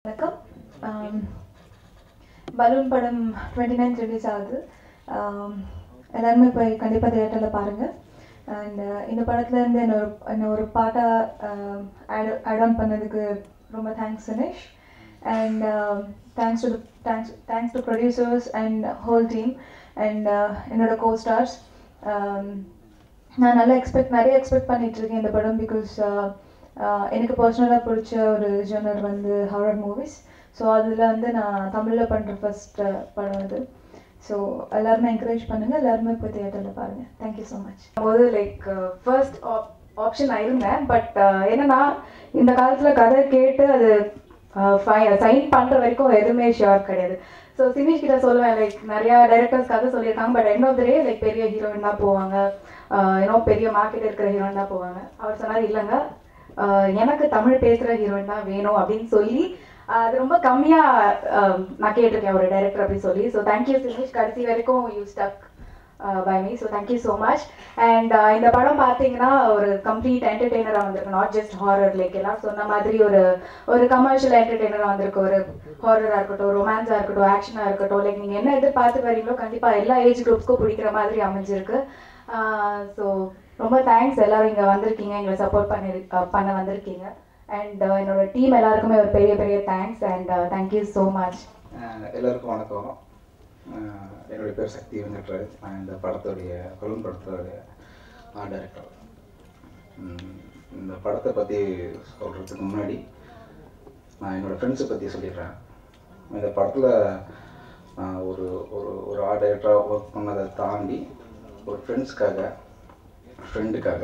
வணக்கம் ஆம், பலூன் படம் டுவெண்ட்டி நைன் ரிலீஸ் ஆகுது ஆம், எல்லாருமே போய் கண்டிப்பாக தியேட்டரில் பாருங்கள் அண்ட் இந்த படத்துலேருந்து என்ன ஒரு என்ன ஒரு பாட்டாக ஆட் ஆட் ஆன் பண்ணதுக்கு ரொம்ப thanks Dinesh and thanks to thanks thanks to producers and whole team and என்னோட கோ ஸ்டார்ஸ் நான் நல்லா எக்ஸ்பெக்ட் நிறைய எக்ஸ்பெக்ட் பண்ணிட்டு இருக்கேன் இந்த படம் பிகாஸ் எனக்கு பர்சனலாக பிடிச்ச ஒரு ஜெனர் வந்து ஹாரர் மூவிஸ் ஸோ அதில் வந்து நான் தமிழில் பண்ணுற ஃபர்ஸ்ட் படம் இது ஸோ எல்லாருமே என்கரேஜ் பண்ணுங்கள் எல்லாருமே போய் தியேட்டரில் பாருங்கள் தேங்க்யூ ஸோ மச் போது லைக் ஃபர்ஸ்ட் ஆப்ஷன் நான் இருந்தேன் பட் என்னன்னா இந்த காலத்துல கதை கேட்டு அது சைன் பண்ற வரைக்கும் எதுவுமே ஷியோர் கிடையாது ஸோ சினிஷ் கிட்ட சொல்லுவேன் லைக் நிறைய டைரக்டர்ஸ் கதை சொல்லியிருக்காங்க but end of the day like பெரிய ஹீரோயின் தான் போவாங்க ஏன்னோ பெரிய மார்க்கெட் இருக்கிற ஹீரோயின் தான் போவாங்க அவர் சொன்னார் இல்லைங்க ஆஹ் எனக்கு தமிழ் பேசுகிற ஹீரோயின் தான் வேணும் அப்படின்னு சொல்லி ஆஹ் அது ரொம்ப கம்மியாக நான் கேட்டிருக்கேன் ஒரு டைரக்டர் அப்படி சொல்லி ஸோ தேங்க்யூ சினிஷ் கடைசி வரைக்கும் you stuck by me so thank you so much and இந்த படம் பார்த்தீங்கன்னா ஒரு கம்ப்ளீட் என்டர்டெய்னராக வந்திருக்கு நாட் ஜஸ்ட் ஹாரர் லைக் எல்லாம் சொன்ன மாதிரி ஒரு ஒரு கமர்ஷியல் என்டர்டெய்னராக வந்திருக்கு ஒரு ஹாரராக இருக்கட்டும் ரொமான்ஸாக இருக்கட்டும் ஆக்ஷனாக இருக்கட்டும் லைக் நீங்கள் என்ன எதிர்பார்த்து வரீங்களோ கண்டிப்பாக எல்லா ஏஜ் குரூப்ஸ்க்கும் பிடிக்கிற மாதிரி அமைஞ்சிருக்கு ஸோ ரொம்ப தேங்க்ஸ் எல்லாரும் இங்கே வந்திருக்கீங்க எங்களை சப்போர்ட் பண்ணி பண்ண வந்திருக்கீங்க அண்ட் என்னோட டீம் எல்லாருக்குமே ஒரு பெரிய பெரிய thanks and thank you so much ah எல்லாருக்கும் வணக்கம் அஹ் என்னுடைய பேர் சக்தி வெங்கட்ராஜ் நான் இந்த படத்துடைய பலூன் படத்துடைய ஆர்ட் டைரக்டர் இந்த படத்தை பற்றி சொல்கிறதுக்கு முன்னாடி நான் என்னோடய ஃப்ரெண்ட்ஸை பற்றி சொல்லிடுறேன் இந்த படத்தில் நான் ஒரு ஒரு ஒரு ஆர்ட் டைரக்டராக ஒர்க் பண்ணதை தாண்டி ஒரு ஃப்ரெண்ட்ஸ்க்காக ஃப்ரெண்டுக்காக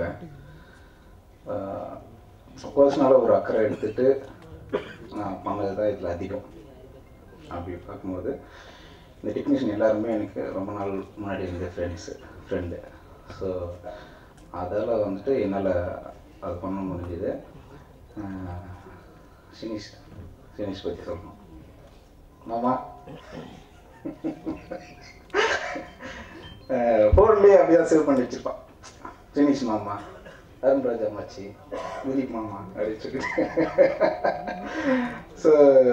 பர்சனலாக ஒரு அக்கறை எடுத்துட்டு நான் பண்ணது தான் இதில் அதிகம் அப்படி பார்க்கும்போது இந்த டெக்னீஷியன் எல்லாருமே எனக்கு ரொம்ப நாள் முன்னாடி இருந்த ஃப்ரெண்ட்ஸு ஃப்ரெண்டு ஸோ அதால் வந்துட்டு என்னால் அது பண்ண முடிஞ்சுது சினிஷ் சினிஷ் பற்றி சொல்லணும் மாமா ஃபோன்லேயே அப்படியே சேவ் பண்ணி வச்சிருப்பான் சினிஷ் மாமா அருண்ராஜ் அம்மாச்சி திலீப் மாமா அப்படின்னு சொல்லிட்டு ஸோ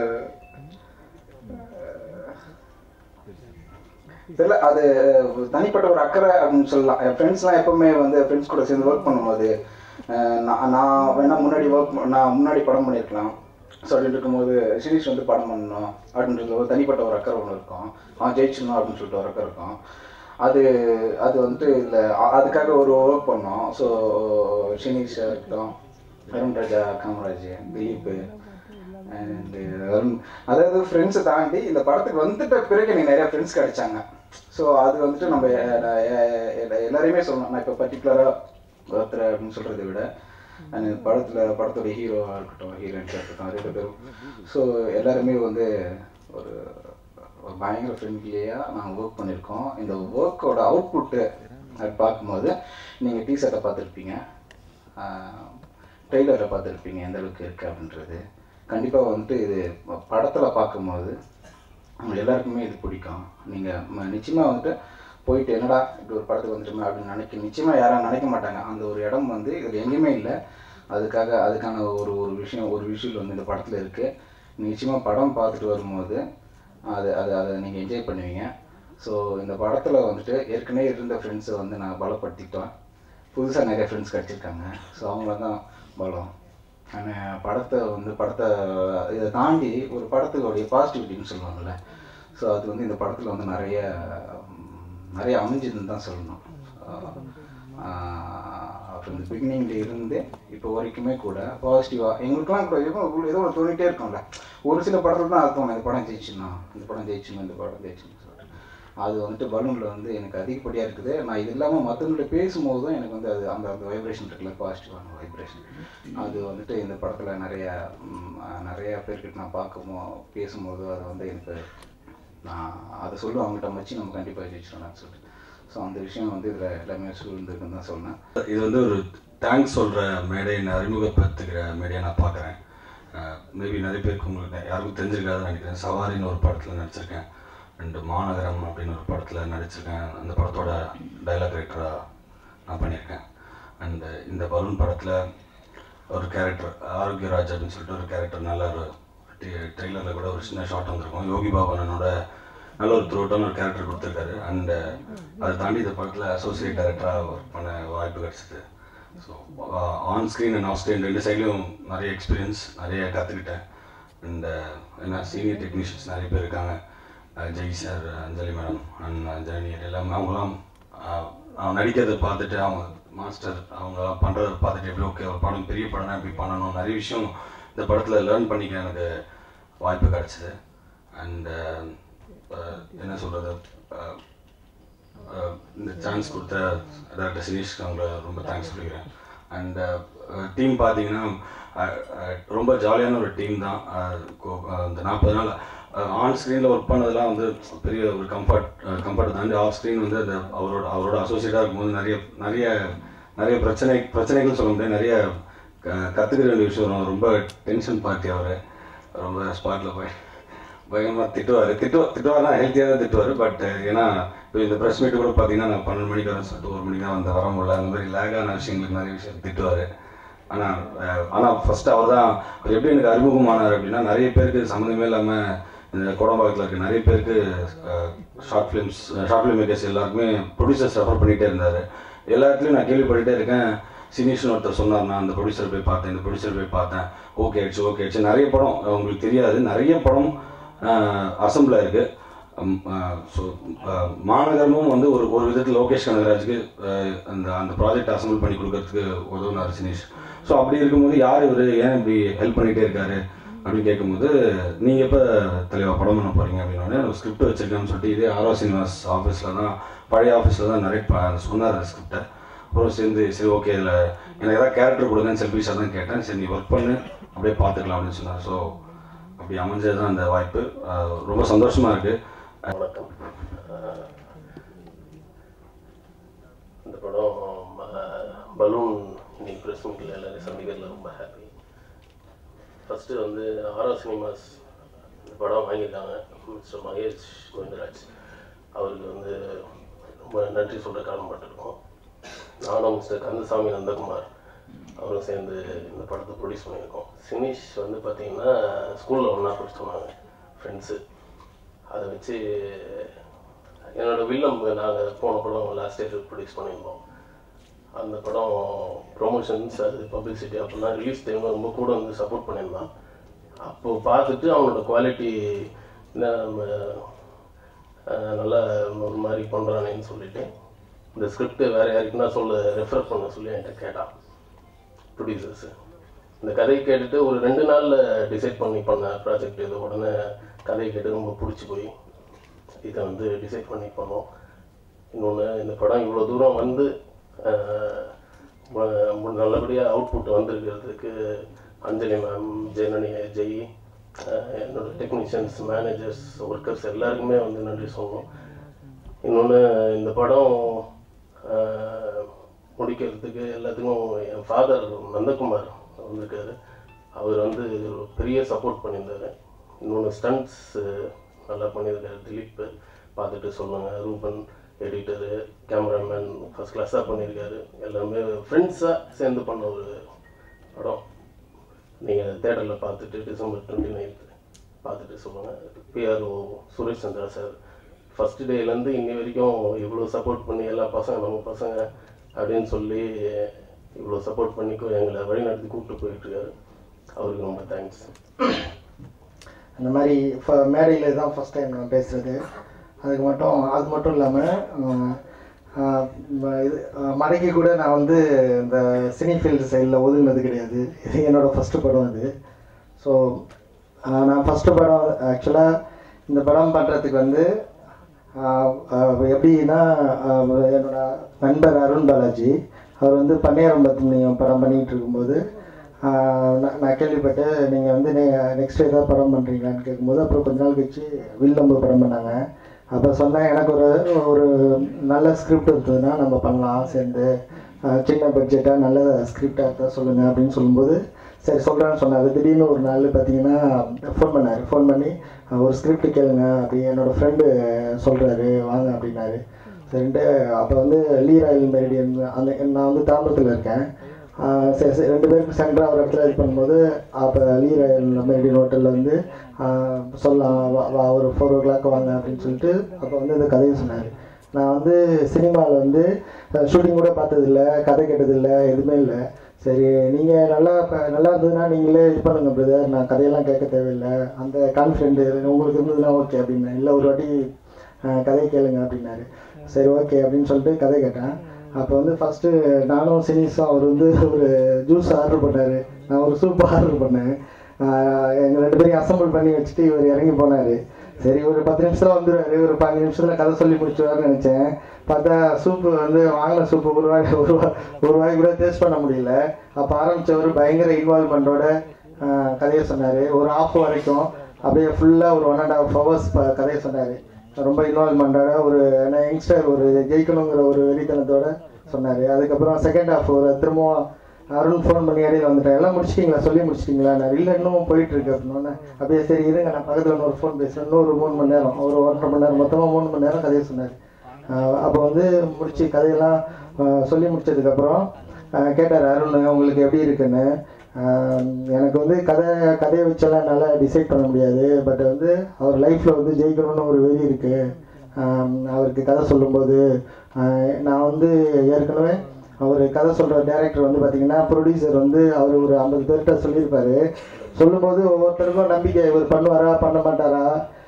தெரியல அது தனிப்பட்ட ஒரு அக்கறை அப்படின்னு சொல்லலாம் என் ஃப்ரெண்ட்ஸ்லாம் எப்பவுமே வந்து ஃப்ரெண்ட்ஸ் கூட சேர்ந்து ஒர்க் பண்ணும்போது அஹ் நான் நான் வேணா முன்னாடி ஒர்க் நான் முன்னாடி படம் பண்ணியிருக்கலாம் ஸோ அப்படின்னு இருக்கும்போது சிரீஷ் வந்து படம் பண்ணணும் அப்படின்றது ஒரு தனிப்பட்ட ஒரு அக்கறை ஒன்று இருக்கும் அவன் ஜெயிச்சிடணும் அப்படின்னு சொல்லிட்டு ஒரு அக்கறை இருக்கும் அது அது வந்துட்டு இல்லை அதுக்காக ஒரு ஒர்க் பண்ணோம் ஸோ ஷினீஷ் இருக்கட்டும் அருண் ராஜா காமராஜ் திலீப் அண்ட் அருண் அதாவது ஃப்ரெண்ட்ஸை தாண்டி இந்த படத்துக்கு வந்துட்ட பிறகு எனக்கு நிறைய ஃப்ரெண்ட்ஸ் கிடைச்சாங்க ஸோ அது வந்துட்டு நம்ம அஹ், எ- எ- எல்லாரையுமே சொல்லணும் நான் இப்போ பர்டிகுலராக ஒருத்தர் அப்படின்னு சொல்கிறத விட அந்த படத்தில் படத்தோட ஹீரோவாக இருக்கட்டும் ஹீரோயின்ஸாக இருக்கட்டும் ரெண்டு பேரும் ஸோ எல்லாருமே வந்து ஒரு ஒரு பயங்கர ஃப்ரெண்ட்லியாக நாங்கள் ஒர்க் பண்ணியிருக்கோம் இந்த ஒர்க்கோட அவுட்புட்டு அது பார்க்கும்போது நீங்கள் டிஷர்ட்டை பார்த்துருப்பீங்க ட்ரெய்லரை பார்த்துருப்பீங்க எந்த அளவுக்கு இருக்குது அப்படின்றது கண்டிப்பாக வந்துட்டு இது படத்தில் பார்க்கும்போது உங்களுக்கு எல்லாருக்குமே இது பிடிக்கும் நீங்கள் நிச்சயமாக வந்துட்டு போயிட்டு என்னடா இப்படி ஒரு படத்துக்கு வந்துட்டுமே அப்படின்னு நினைக்க நிச்சயமாக யாரும் நினைக்க மாட்டாங்க அந்த ஒரு இடம் வந்து இதில் எங்கேயுமே இல்லை அதுக்காக அதுக்கான ஒரு ஒரு விஷயம் ஒரு விஷயம் வந்து இந்த படத்தில் இருக்குது நிச்சயமாக படம் பார்த்துட்டு வரும்போது அது அது அதை நீங்கள் என்ஜாய் பண்ணுவீங்க ஸோ இந்த படத்தில் வந்துட்டு ஏற்கனவே இருந்த ஃப்ரெண்ட்ஸை வந்து நான் பலப்படுத்திட்டோம் புதுசாக நிறைய ஃப்ரெண்ட்ஸ் கிடச்சிருக்காங்க ஸோ அவங்கள தான் பலம் ஆனால் படத்தை வந்து படத்தை இதை தாண்டி ஒரு படத்துடைய பாசிட்டிவிட்டின்னு சொல்லுவாங்கள்ல ஸோ அது வந்து இந்த படத்தில் வந்து நிறைய ம், நிறைய அமைஞ்சதுன்னு தான் சொல்லணும் அப்புறம் இந்த பிகினிங்ல இருந்து இப்போ வரைக்குமே கூட பாசிட்டிவாக எங்களுக்குலாம் கூட ஏதோ ஏதோ ஒரு தோணிட்டே இருக்கும்ல ஒரு சில படத்தில் தான் அது தோணும் இந்த படம் ஜெயிச்சிடணும் இந்த படம் ஜெயிச்சிடணும் இந்த படம் ஜெயிச்சிடணும் சொல்லிட்டு அது வந்துட்டு பலூனில் வந்து எனக்கு அதிகப்படியாக இருக்குது நான் இது இல்லாமல் மற்றவங்கள்ட்ட பேசும்போது தான் எனக்கு வந்து அது அந்த அந்த வைப்ரேஷன் இருக்குல்ல பாசிட்டிவான வைப்ரேஷன் அது வந்துட்டு இந்த படத்தில் நிறைய ம், நிறைய பேர்கிட்ட நான் பார்க்குமோ பேசும்போது அது வந்து எனக்கு நான் அதை சொல்லுவேன் அவங்ககிட்ட மச்சி நம்ம கண்டிப்பாக ஜெயிச்சிடலாம்னு சொல்லிட்டு ஸோ அந்த விஷயம் வந்து இதில் எல்லாமே சூழ்ந்துருக்குன்னு தான் சொன்னேன் இது வந்து ஒரு தேங்க்ஸ் சொல்கிற மேடை நான் அறிமுகப்படுத்துகிற மேடையை நான் பார்க்குறேன் மேபி நிறைய பேருக்கு உங்களுக்கு யாருக்கும் தெரிஞ்சிருக்காதுன்னு நினைக்கிறேன் சவாரின்னு ஒரு படத்தில் நடிச்சிருக்கேன் அண்டு மாநகரம் அப்படின்னு ஒரு படத்தில் நடிச்சிருக்கேன் அந்த படத்தோட டைலாக் ரைட்டராக நான் பண்ணியிருக்கேன் அண்டு இந்த பலூன் படத்தில் ஒரு கேரக்டர் ஆரோக்கியராஜ் அப்படின்னு சொல்லிட்டு ஒரு கேரக்டர் நல்ல ஒரு ட்ரெய்லரில் கூட ஒரு சின்ன ஷார்ட் வந்திருக்கும் யோகி பாபு அண்ணனோட நல்ல ஒரு த்ரோட்டான ஒரு கேரக்டர் கொடுத்துருக்காரு அண்ட் அதை தாண்டி இந்த படத்தில் அசோசியேட் டைரக்டராக ஒர்க் பண்ண வாய்ப்பு கிடச்சிது so on screen and off screen ரெண்டு சைட்லையும் நிறைய எக்ஸ்பீரியன்ஸ் நிறைய கற்றுக்கிட்டேன் அண்ட் என்ன சீனியர் டெக்னீஷியன்ஸ் நிறைய பேர் இருக்காங்க அஹ் Jai sir Anjali madam and ஜெனியர் எல்லாமே அவங்களாம் அஹ், அவங்க நடிக்கிறத பார்த்துட்டு அவங்க மாஸ்டர் அவங்க பண்ணுறத பார்த்துட்டு எப்படி ஓகே ஒரு படம் பெரிய படம்னா எப்படி பண்ணணும் நிறைய விஷயம் இந்த படத்தில் லேர்ன் பண்ணிக்க எனக்கு வாய்ப்பு கிடச்சிது அண்ட் என்ன சொல்கிறது இந்த சான்ஸ் கொடுத்த டாக்டர் சினேஷ்க்கு அவங்கள ரொம்ப தேங்க்ஸ் சொல்லிக்கிறேன் அண்ட் டீம் பார்த்தீங்கன்னா அஹ், அஹ், ரொம்ப ஜாலியான ஒரு டீம் தான் அஹ், கோ- அஹ், இந்த நாற்பது நாள் ஆன் ஸ்க்ரீனில் ஒர்க் பண்ணதெல்லாம் வந்து பெரிய ஒரு கம்ஃபர்ட் கம்ஃபர்ட் தாண்டி ஆஃப் ஸ்க்ரீன் வந்து அந்த அவரோட அவரோட அசோசியேட்டாக இருக்கும்போது நிறைய நிறைய நிறைய பிரச்சனை பிரச்சனைகள் சொல்ல முடியாது நிறைய க- கத்துக்கிற வேண்டிய விஷயம் வரும் ரொம்ப டென்ஷன் பார்ட்டி அவர் ரொம்ப ஸ்பாட்டில் போய் பயங்கரமாக திட்டுவார் திட்டு திட்டுவார்னா ஹெல்த்தியாக தான் திட்டுவார் பட் ஏன்னா இப்போ இந்த ப்ரெஸ் மீட் கூட பார்த்தீங்கன்னா நான் பன்னெண்டு மணிக்கு வரேன் சொல்லிட்டு ஒரு மணிக்கு தான் வந்து வர முடியல அந்த மாதிரி லேகான விஷயங்களுக்கு நிறைய விஷயம் திட்டுவார் ஆனால் ஆனால் ஃபஸ்ட்டு அவர் தான் அவர் எப்படி எனக்கு அறிமுகமானார் அப்படின்னா நிறைய பேருக்கு சம்மந்தமே இல்லாமல் இந்த கோடம்பாக்கத்தில் இருக்க நிறைய பேருக்கு short films short film makers எல்லாருக்குமே ப்ரொடியூசர்ஸ் ரெஃபர் பண்ணிகிட்டே இருந்தார் எல்லா இடத்துலையும் நான் கேள்விப்பட்டுட்டே இருக்கேன் சினிஷ்னு ஒருத்தர் சொன்னார் நான் அந்த ப்ரொடியூசர் போய் பார்த்தேன் இந்த ப்ரொடியூசர் போய் பார்த்தேன் ஓகே ஆயிடுச்சு ஓகே ஆயிடுச்சு நிறைய படம் உங்களுக்கு தெரியாது நிறைய படம் அசம்பிள் ஆயிருக்கு ஸோ மாநகரமும் வந்து ஒரு ஒரு விதத்தில் லோகேஷ் கனகராஜுக்கு அஹ், அந்த அந்த ப்ராஜெக்ட் அசம்பிள் பண்ணி கொடுக்கறதுக்கு உதவுனார் சினேஷ் ஸோ அப்படி இருக்கும்போது யார் இவர் ஏன் இப்படி ஹெல்ப் பண்ணிகிட்டே இருக்காரு அப்படின்னு கேட்கும்போது நீங்கள் எப்போ தலைவா படம் பண்ண போகிறீங்க அப்படின்னோடனே எனக்கு ஸ்கிரிப்ட் வச்சிருக்கேன்னு சொல்லிட்டு இதே ஆரோ சினிமாஸ் ஆஃபீஸில் தான் பழைய ஆஃபீஸில் தான் நிறைய சொன்னார் அந்த ஸ்கிரிப்டை அப்புறம் சேர்ந்து சரி ஓகே இதில் எனக்கு ஏதாவது கேரக்டர் கொடுங்கன்னு செல்ஃபிஷாக தான் கேட்டேன் சரி நீ ஒர்க் பண்ணு அப்படியே பார்த்துக்கலாம் அப்படின்னு சொன்னார் ஸோ அப்படி அமைஞ்சது தான் அந்த வாய்ப்பு அஹ் ரொம்ப சந்தோஷமாக இருக்குது வணக்கம் அஹ் இந்த படம் அஹ், பலூன் இன்னைக்கு ப்ரெஸ் மீட்டில் எல்லாரையும் சந்திக்கிறதுல ரொம்ப ஹாப்பி ஃபஸ்ட்டு வந்து ஆரா சினிமாஸ் இந்த படம் வாங்கியிருக்காங்க மிஸ்டர் மகேஷ் கோவிந்தராஜ் அவருக்கு வந்து ரொம்ப நன்றி சொல்கிற கடன்பட்டிருக்கோம் நானும் மிஸ்டர் கந்தசாமி நந்தகுமார் அவரும் சேர்ந்து இந்த படத்தை ப்ரொடியூஸ் பண்ணியிருக்கோம் சினிஷ் வந்து பார்த்தீங்கன்னா ஸ்கூலில் ஒன்றா படிச்சோம் ஃப்ரெண்ட்ஸு அதை வச்சு என்னோட வில்லம் நாங்கள் போன படம் லாஸ்ட் இயர் ப்ரொடியூஸ் பண்ணியிருந்தோம் அந்த படம் ப்ரொமோஷன்ஸ் அது பப்ளிசிட்டி அப்படின்னா ரிலீஸ் டைமில் ரொம்ப கூட வந்து சப்போர்ட் பண்ணியிருந்தான் அப்போது பார்த்துட்டு அவனோட குவாலிட்டி என்ன நம்ம அஹ், நல்லா ஒரு மாதிரி பண்ணுறானேன்னு சொல்லிட்டு இந்த ஸ்கிரிப்ட் வேறு யாருக்குன்னா சொல்ல ரெஃபர் பண்ண சொல்லி என்கிட்ட கேட்டான் ப்ரொடியூசர்ஸு இந்த கதையை கேட்டுட்டு ஒரு ரெண்டு நாளில் டிசைட் பண்ணி பண்ண ப்ராஜெக்ட் இது உடனே கதையை கேட்டு ரொம்ப பிடிச்சி போய் இதை வந்து டிசைட் பண்ணி பண்ணோம் இன்னொன்று இந்த படம் இவ்வளோ தூரம் வந்து ஆஹ், ம- நல்லபடியாக அவுட்புட் வந்திருக்கிறதுக்கு அஞ்சலி மேம் ஜெயனனி ஜெய் ஆஹ், என்னோட டெக்னீஷியன்ஸ் மேனேஜர்ஸ் ஒர்க்கர்ஸ் எல்லாருக்குமே வந்து நன்றி சொல்லணும் இன்னொன்று இந்த படம் ஆஹ், முடிக்கிறதுக்கு எல்லாத்துக்கும் என் ஃபாதர் நந்தகுமார் வந்திருக்காரு அவர் வந்து ஒரு பெரிய சப்போர்ட் பண்ணியிருந்தாரு இன்னொன்று ஸ்டண்ட்ஸ் நல்லா பண்ணியிருக்காரு திலீப் பார்த்துட்டு சொல்லுங்கள் ரூபன் எடிட்டரு கேமராமேன் ஃபஸ்ட் கிளாஸாக பண்ணியிருக்காரு எல்லாமே ஃப்ரெண்ட்ஸாக சேர்ந்து பண்ண ஒரு படம் நீங்கள் தேட்டரில் பார்த்துட்டு டிசம்பர் டுவெண்ட்டி நைன்த்து பார்த்துட்டு சொல்லுங்கள் PRO Suresh Chandra sir first டேலேருந்து இன்னி வரைக்கும் இவ்வளோ சப்போர்ட் பண்ணி எல்லா பசங்க நம்ம பசங்க அப்படின்னு சொல்லி இவ்வளோ சப்போர்ட் பண்ணி கு- எங்களை வழிநடத்தி கூப்பிட்டு போயிட்டுருக்காரு அவருக்கு ரொம்ப தேங்க்ஸ் அந்த மாதிரி ஃப மேடையில் தான் ஃபஸ்ட் டைம் நான் பேசுகிறது அதுக்கு மட்டும் அது மட்டும் இல்லாமல் இது அஹ், மடக்கி கூட நான் வந்து இந்த சினி ஃபீல்டு சைடில் ஒதுங்கினது கிடையாது இது என்னோடய ஃபஸ்ட்டு படம் இது ஸோ நான் ஃபஸ்ட்டு படம் ஆக்சுவலாக இந்த படம் பண்ணுறதுக்கு வந்து ஆஹ், ஆஹ், எப்படின்னா ஆஹ், என்னோட நண்பர் அருண் பாலாஜி அவர் வந்து பன்னியாரம் பத்மினியம் படம் பண்ணிகிட்டு இருக்கும்போது ஆஹ், நான் நான் கேள்விப்பட்டு நீங்கள் வந்து நெக்ஸ்ட் ஏதாவது படம் பண்ணுறீங்களான்னு கேட்கும்போது அப்புறம் கொஞ்ச நாள் கழிச்சு வில்லம்பு படம் பண்ணாங்க அப்போ சொன்னேன் எனக்கு ஒரு ஒரு நல்ல ஸ்கிரிப்ட் இருந்ததுன்னா நம்ம பண்ணலாம் சேர்ந்து ஆஹ், சின்ன பட்ஜெட்டாக நல்ல ஸ்கிரிப்டாக இருந்தால் சொல்லுங்கள் அப்படின்னு சொல்லும்போது சரி சொல்கிறேன்னு சொன்னார் திடீர்னு ஒரு நாள் பார்த்தீங்கன்னா ஃபோன் பண்ணார் ஃபோன் பண்ணி ஆஹ், ஒரு ஸ்கிரிப்ட் கேளுங்க அப்படி என்னோடய ஃப்ரெண்டு சொல்கிறாரு வாங்க அப்படின்னாரு சரின்ட்டு அப்போ வந்து லீராயில் மெரிடியன் அந்த நான் வந்து தாம்பரத்தில் இருக்கேன் ஆஹ் சரி சரி ரெண்டு பேருக்கு சென்டராக ஒரு இடத்துல இது பண்ணும்போது அப்போ லீரன் மெரிடியன் ஹோட்டலில் வந்து ஆஹ் சொல்லலாம் வா வா ஒரு ஃபோர் ஓ கிளாக் வாங்க அப்படின்னு சொல்லிட்டு அப்போ வந்து இந்த கதையை சொன்னார் நான் வந்து சினிமாவில் வந்து ஷூட்டிங் கூட பார்த்ததில்ல கதை கேட்டதில்ல எதுவுமே இல்லை சரி நீங்கள் நல்லா இப்போ நல்லா இருந்ததுன்னா நீங்களே இது பண்ணுங்க பிரதர் நான் கதையெல்லாம் கேட்க தேவையில்லை அந்த கான்ஃபிடென்ட் உங்களுக்கு இருந்ததுன்னா ஓகே அப்படின்னு இல்லை ஒரு வாட்டி ஆஹ் கதை கேளுங்க அப்படின்னாரு சரி ஓகே அப்படின்னு சொல்லிட்டு கதை கேட்டேன் அப்போ வந்து ஃபஸ்ட்டு நானும் சினிஸும் அவர் வந்து ஒரு ஜூஸ் ஆர்டர் பண்ணார் நான் ஒரு சூப் ஆர்டர் பண்ணேன் எங்கள் ரெண்டு பேரையும் அசம்பிள் பண்ணி வச்சுட்டு இவர் இறங்கி போனார் சரி ஒரு பத்து நிமிஷத்தில் வந்துடுவார் ஒரு பதினஞ்சு நிமிஷத்தில் கதை சொல்லி முடிச்சுவாருன்னு நினச்சேன் பார்த்தா சூப்பு வந்து வாங்கின சூப்பு ஒரு வாய் ஒரு வா ஒரு வாய் கூட டேஸ்ட் பண்ண முடியல அப்போ ஆரம்பித்தவர் பயங்கர இன்வால்மெண்ட்டோட கதையை சொன்னார் ஒரு ஆஃப் வரைக்கும் அப்படியே ஃபுல்லாக ஒரு ஒன் அண்ட் ஹாஃப் ஹவர்ஸ் கதையை சொன்னார் ரொம்ப இன்வால்மெண்ட்டோட ஒரு யங்ஸ்டர் ஒரு ஜெயிக்கணுங்கிற ஒரு வெறித்தனத்தோட சொன்னார் அதுக்கப்புறம் செகண்ட் ஹாஃப் ஒரு திரும்பவும் அருண் ஃபோன் பண்ணி இடையில வந்துட்டேன் எல்லாம் முடிச்சிட்டிங்களா சொல்லி முடிச்சிட்டிங்களா நான் இல்லை இன்னும் போயிட்டு இருக்கு அப்படின்னு அப்படியே சரி இருங்க நான் பக்கத்தில் இன்னொரு ஃபோன் பேசுகிறேன் இன்னொரு மூணு மணி நேரம் ஒரு ஒன்றரை மணி நேரம் மொத்தமாக மூணு மணி நேரம் கதையை சொன்னார் அப்போ வந்து முடிச்சு கதையெல்லாம் ஆஹ் சொல்லி முடிச்சதுக்கப்புறம் ஆஹ் கேட்டார் அருண் உங்களுக்கு எப்படி இருக்குன்னு ஆஹ் எனக்கு வந்து கதை கதையை வச்செல்லாம் என்னால் டிசைட் பண்ண முடியாது பட் வந்து அவர் லைஃப்பில் வந்து ஜெயிக்கணும்னு ஒரு வெறி இருக்குது அவருக்கு கதை சொல்லும்போது ஆஹ் நான் வந்து ஏற்கனவே அவர் கதை சொல்கிற டேரக்டர் வந்து பார்த்தீங்கன்னா ப்ரொடியூசர் வந்து அவர் ஒரு ஐம்பது பேர்கிட்ட சொல்லியிருப்பாரு சொல்லும்போது ஒவ்வொருத்தருக்கும் நம்பிக்கை இவர் பண்ணுவாரா பண்ண மாட்டாரா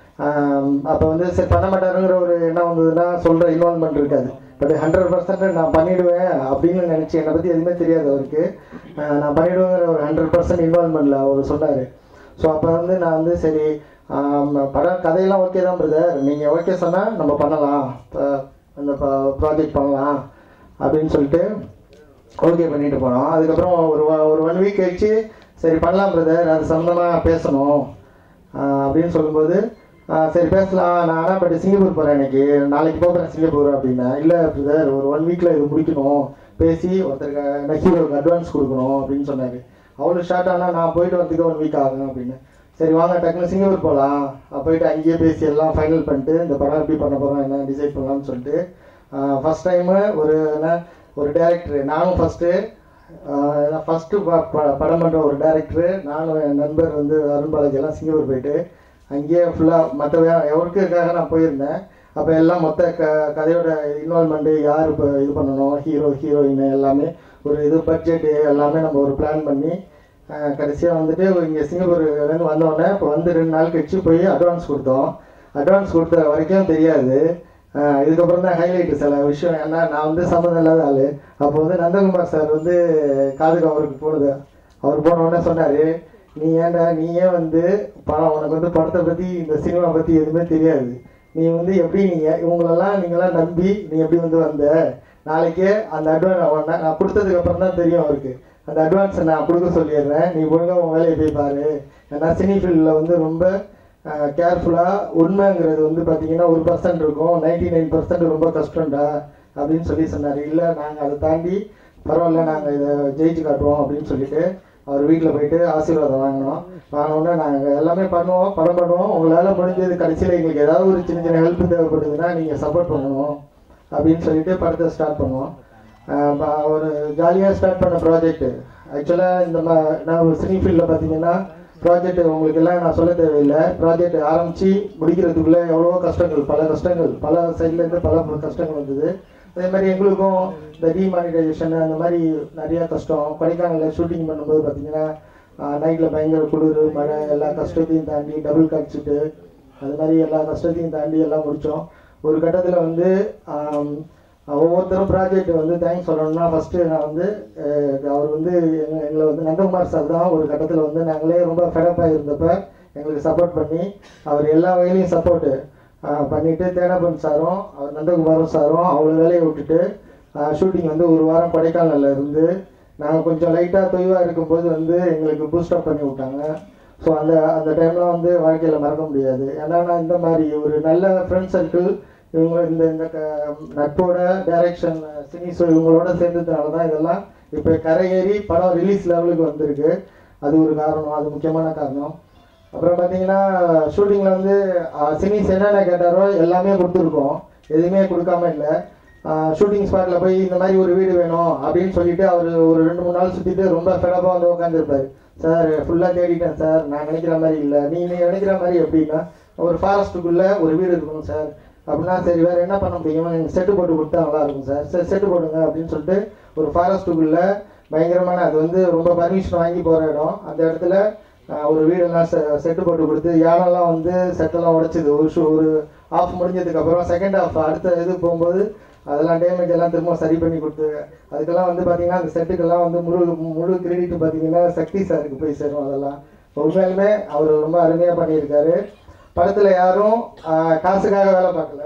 அப்போ வந்து சரி பண்ண மாட்டாருங்கிற ஒரு எண்ணம் வந்ததுன்னா சொல்கிற இன்வால்மெண்ட் இருக்காது பட் ஹண்ட்ரட் பர்சன்ட் நான் பண்ணிடுவேன் அப்படின்னு நினச்சி என்னை பற்றி எதுவுமே தெரியாது அவருக்கு ஆஹ் நான் பண்ணிடுவேங்கிற ஒரு ஹண்ட்ரட் பர்சன்ட் இன்வால்மெண்ட்டில் அவர் சொன்னார் ஸோ அப்போ வந்து நான் வந்து சரி ஆம், படம் கதையெல்லாம் ஓகே தான் பிரதர் நீங்கள் ஓகே சொன்னால் நம்ம பண்ணலாம் இப்போ அந்த ப்ராஜெக்ட் பண்ணலாம் அப்படின்னு சொல்லிட்டு ஓகே பண்ணிட்டு போனோம் அதுக்கப்புறம் ஒரு வா- ஒரு ஒன் வீக் கழிச்சு சரி பண்ணலாம் பிரதர் அது சம்மந்தமாக பேசணும் ஆஹ் அப்படின்னு சொல்லும்போது ஆஹ் சரி பேசலாம் நான் ஆனால் பட் சிங்கப்பூர் போகிறேன் இன்னைக்கு நாளைக்கு போகிறேன் சிங்கப்பூர் அப்படின்னா இல்லை பிரதர் ஒரு ஒன் வீக்கில் இது முடிக்கணும் பேசி ஒருத்தருக்கு என்ன ஹீரோக்கு அட்வான்ஸ் கொடுக்கணும் அப்படின்னு சொன்னார் அவ்வளோ ஷார்ட் ஆனால் நான் போயிட்டு வரதுக்கு ஒன் வீக் ஆகும் அப்படின்னு சரி வாங்க டக்குனு சிங்கப்பூர் போகலாம் போயிட்டு அங்கேயே பேசி எல்லாம் ஃபைனல் பண்ணிட்டு இந்த படம் எப்படி பண்ண போகிறோம் என்ன டிசைட் பண்ணலாம்னு சொல்லிட்டு ஃபஸ்ட் டைமு ஒரு என்ன ஒரு டேரக்டர் நானும் ஃபஸ்ட்டு ஃபஸ்ட்டு படம் பண்ணுற ஒரு டேரக்டரு நானும் என் நண்பர் வந்து அருண் பாலாஜி எல்லாம் சிங்கப்பூர் போயிட்டு அங்கேயே ஃபுல்லாக மற்ற ஒர்க்குக்காக நான் போயிருந்தேன் அப்போ எல்லாம் மொத்த க கதையோட இன்வால்மெண்ட்டு யார் இப்போ இது பண்ணணும் ஹீரோ ஹீரோயின் எல்லாமே ஒரு இது பட்ஜெட்டு எல்லாமே நம்ம ஒரு பிளான் பண்ணி கடைசியாக வந்துட்டு இங்கே சிங்கப்பூர்லேருந்து வந்தோடனே இப்போ வந்து ரெண்டு நாள் கழிச்சு போய் அட்வான்ஸ் கொடுத்தோம் அட்வான்ஸ் கொடுத்த வரைக்கும் தெரியாது ஆஹ் இதுக்கப்புறம் தான் ஹைலைட் சில விஷயம் ஏன்னா நான் வந்து சம்மந்தம் இல்லாத ஆள் அப்போ வந்து நந்தகுமார் சார் வந்து காதுக்கு அவருக்கு போனது அவர் போன உடனே சொன்னார் நீ ஏன்டா நீ ஏன் வந்து படம் உனக்கு வந்து படத்தை பற்றி இந்த சினிமா பற்றி எதுவுமே தெரியாது நீ வந்து எப்படி நீங்கள் இவங்களெல்லாம் நீங்களாம் நம்பி நீ எப்படி வந்து வந்த நாளைக்கே அந்த அட்வான்ஸ் நான் கொடுத்ததுக்கு அப்புறம் தான் தெரியும் அவருக்கு அந்த அட்வான்ஸை நான் கொடுக்க சொல்லிடுறேன் நீ ஒழுங்கா உன் வேலையை போய் பாரு ஏன்னா சினி ஃபீல்டில் வந்து ரொம்ப கேர்ஃபுல்லாக உண்மைங்கிறது வந்து பார்த்தீங்கன்னா ஒரு பர்சன்ட் இருக்கும் நைன்டி நைன் பர்சன்ட் ரொம்ப கஷ்டம்டா அப்படின்னு சொல்லி சொன்னார் இல்லை நாங்கள் அதை தாண்டி பரவாயில்ல நாங்கள் இதை ஜெயிச்சு காட்டுவோம் அப்படின்னு சொல்லிட்டு அவர் வீட்டில் போயிட்டு ஆசீர்வாதம் வாங்கினோம் வாங்கினோடனே நாங்கள் எல்லாமே பண்ணுவோம் படம் பண்ணுவோம் உங்களால் முடிஞ்சது கடைசியில் எங்களுக்கு ஏதாவது ஒரு சின்ன சின்ன ஹெல்ப் தேவைப்படுதுன்னா நீங்கள் சப்போர்ட் பண்ணணும் அப்படின்னு சொல்லிட்டு படத்தை ஸ்டார்ட் பண்ணுவோம் ஆஹ் ப- ஒரு ஜாலியாக ஸ்டார்ட் பண்ண ப்ராஜெக்ட் ஆக்சுவலாக இந்த மா நான் சினி ஃபீல்டில் பார்த்தீங்கன்னா ப்ராஜெக்ட் உங்களுக்கு எல்லாம் நான் சொல்ல தேவையில்லை ப்ராஜெக்ட் ஆரம்பித்து முடிக்கிறதுக்குள்ளே எவ்வளவோ கஷ்டங்கள் பல கஷ்டங்கள் பல சைட்லேருந்து பல கஷ்டங்கள் வந்தது அதே மாதிரி எங்களுக்கும் இந்த டிமானிட்டைசேஷன் அந்த மாதிரி நிறைய கஷ்டம் கொடைக்கானலில் ஷூட்டிங் பண்ணும்போது பார்த்தீங்கன்னா நைட்டில் பயங்கர குளிர் மழை எல்லா கஷ்டத்தையும் தாண்டி டபுள் கட்சிட்டு அது மாதிரி எல்லா கஷ்டத்தையும் தாண்டி எல்லாம் முடித்தோம் ஒரு கட்டத்தில் வந்து ஆம், ஒவ்வொருத்தரும் ப்ராஜெக்ட் வந்து தேங்க்ஸ் சொல்லணும்னா ஃபஸ்ட்டு நான் வந்து அஹ், அவர் வந்து எங்க- எங்களை வந்து நந்தகுமார் சார் தான் ஒரு கட்டத்தில் வந்து நாங்களே ரொம்ப ஃபெடப்பாக இருந்தப்ப எங்களுக்கு சப்போர்ட் பண்ணி அவர் எல்லா வகையிலையும் சப்போர்ட்டு பண்ணிட்டு தேனப்பன் சாரும் அவர் நந்தகுமாரும் சாரும் அவ்வளோ வேலையை விட்டுட்டு ஷூட்டிங் வந்து ஒரு வாரம் கொடைக்கானல்ல இருந்து நாங்கள் கொஞ்சம் லைட்டாக தொய்வாக இருக்கும்போது வந்து எங்களுக்கு பூஸ்டப் பண்ணி விட்டாங்க ஸோ அந்த அந்த டைம்லாம் வந்து வாழ்க்கையில் மறக்க முடியாது ஏன்னா நான் இந்த மாதிரி ஒரு நல்ல ஃப்ரெண்ட் சர்க்கிள் இவங்க இந்த இந்த க- நட்போட டைரக்ஷன் சினிஸ் இவங்களோட சேர்ந்ததுனால தான் இதெல்லாம் இப்போ கரையேறி படம் ரிலீஸ் லெவலுக்கு வந்திருக்கு அது ஒரு காரணம் அது முக்கியமான காரணம் அப்புறம் பார்த்தீங்கன்னா ஷூட்டிங்கில் வந்து சினிஸ் என்னென்ன கேட்டாரோ எல்லாமே கொடுத்துருக்கோம் எதுவுமே கொடுக்காம இல்லை ஷூட்டிங் ஸ்பாட்டில் போய் இந்த மாதிரி ஒரு வீடு வேணும் அப்படின்னு சொல்லிட்டு அவர் ஒரு ரெண்டு மூணு நாள் சுற்றிட்டு ரொம்ப ஃபெடப்பாக வந்து உட்காந்துருப்பாரு சார் ஃபுல்லாக தேடிட்டேன் சார் நான் நினைக்கிற மாதிரி இல்லை நீ நீ நினைக்கிற மாதிரி எப்படின்னா ஒரு ஃபாரஸ்ட்டுக்குள்ளே ஒரு வீடு இருக்கணும் சார் அப்படின்னா சரி வேறு என்ன பண்ண முடியும் எனக்கு செட்டு போட்டு கொடுத்தா நல்லா இருக்கும் சார் சரி செட்டு போடுங்க அப்படின்னு சொல்லிட்டு ஒரு ஃபாரஸ்ட்டுக்குள்ளே பயங்கரமான அது வந்து ரொம்ப பர்மிஷன் வாங்கி போகிற இடம் அந்த இடத்துல ஆஹ், ஒரு வீடெல்லாம் செ செட்டு போட்டு கொடுத்து யானெல்லாம் வந்து செட்டெல்லாம் உடைச்சிது ஒரு ஷூ ஒரு ஆஃப் முடிஞ்சதுக்கப்புறம் செகண்ட் ஆஃப் அடுத்த இது போகும்போது அதெல்லாம் டேமேஜ் எல்லாம் திரும்ப சரி பண்ணி கொடுத்து அதுக்கெல்லாம் வந்து பார்த்தீங்கன்னா அந்த செட்டுக்கெல்லாம் வந்து முழு முழு கிரெடிட் பார்த்தீங்கன்னா சக்தி சாருக்கு போய் சேரும் அதெல்லாம் உண்மையாலுமே அவர் ரொம்ப அருமையாக பண்ணியிருக்காரு படத்தில் யாரும் ஆஹ், காசுக்காக வேலை பார்க்கல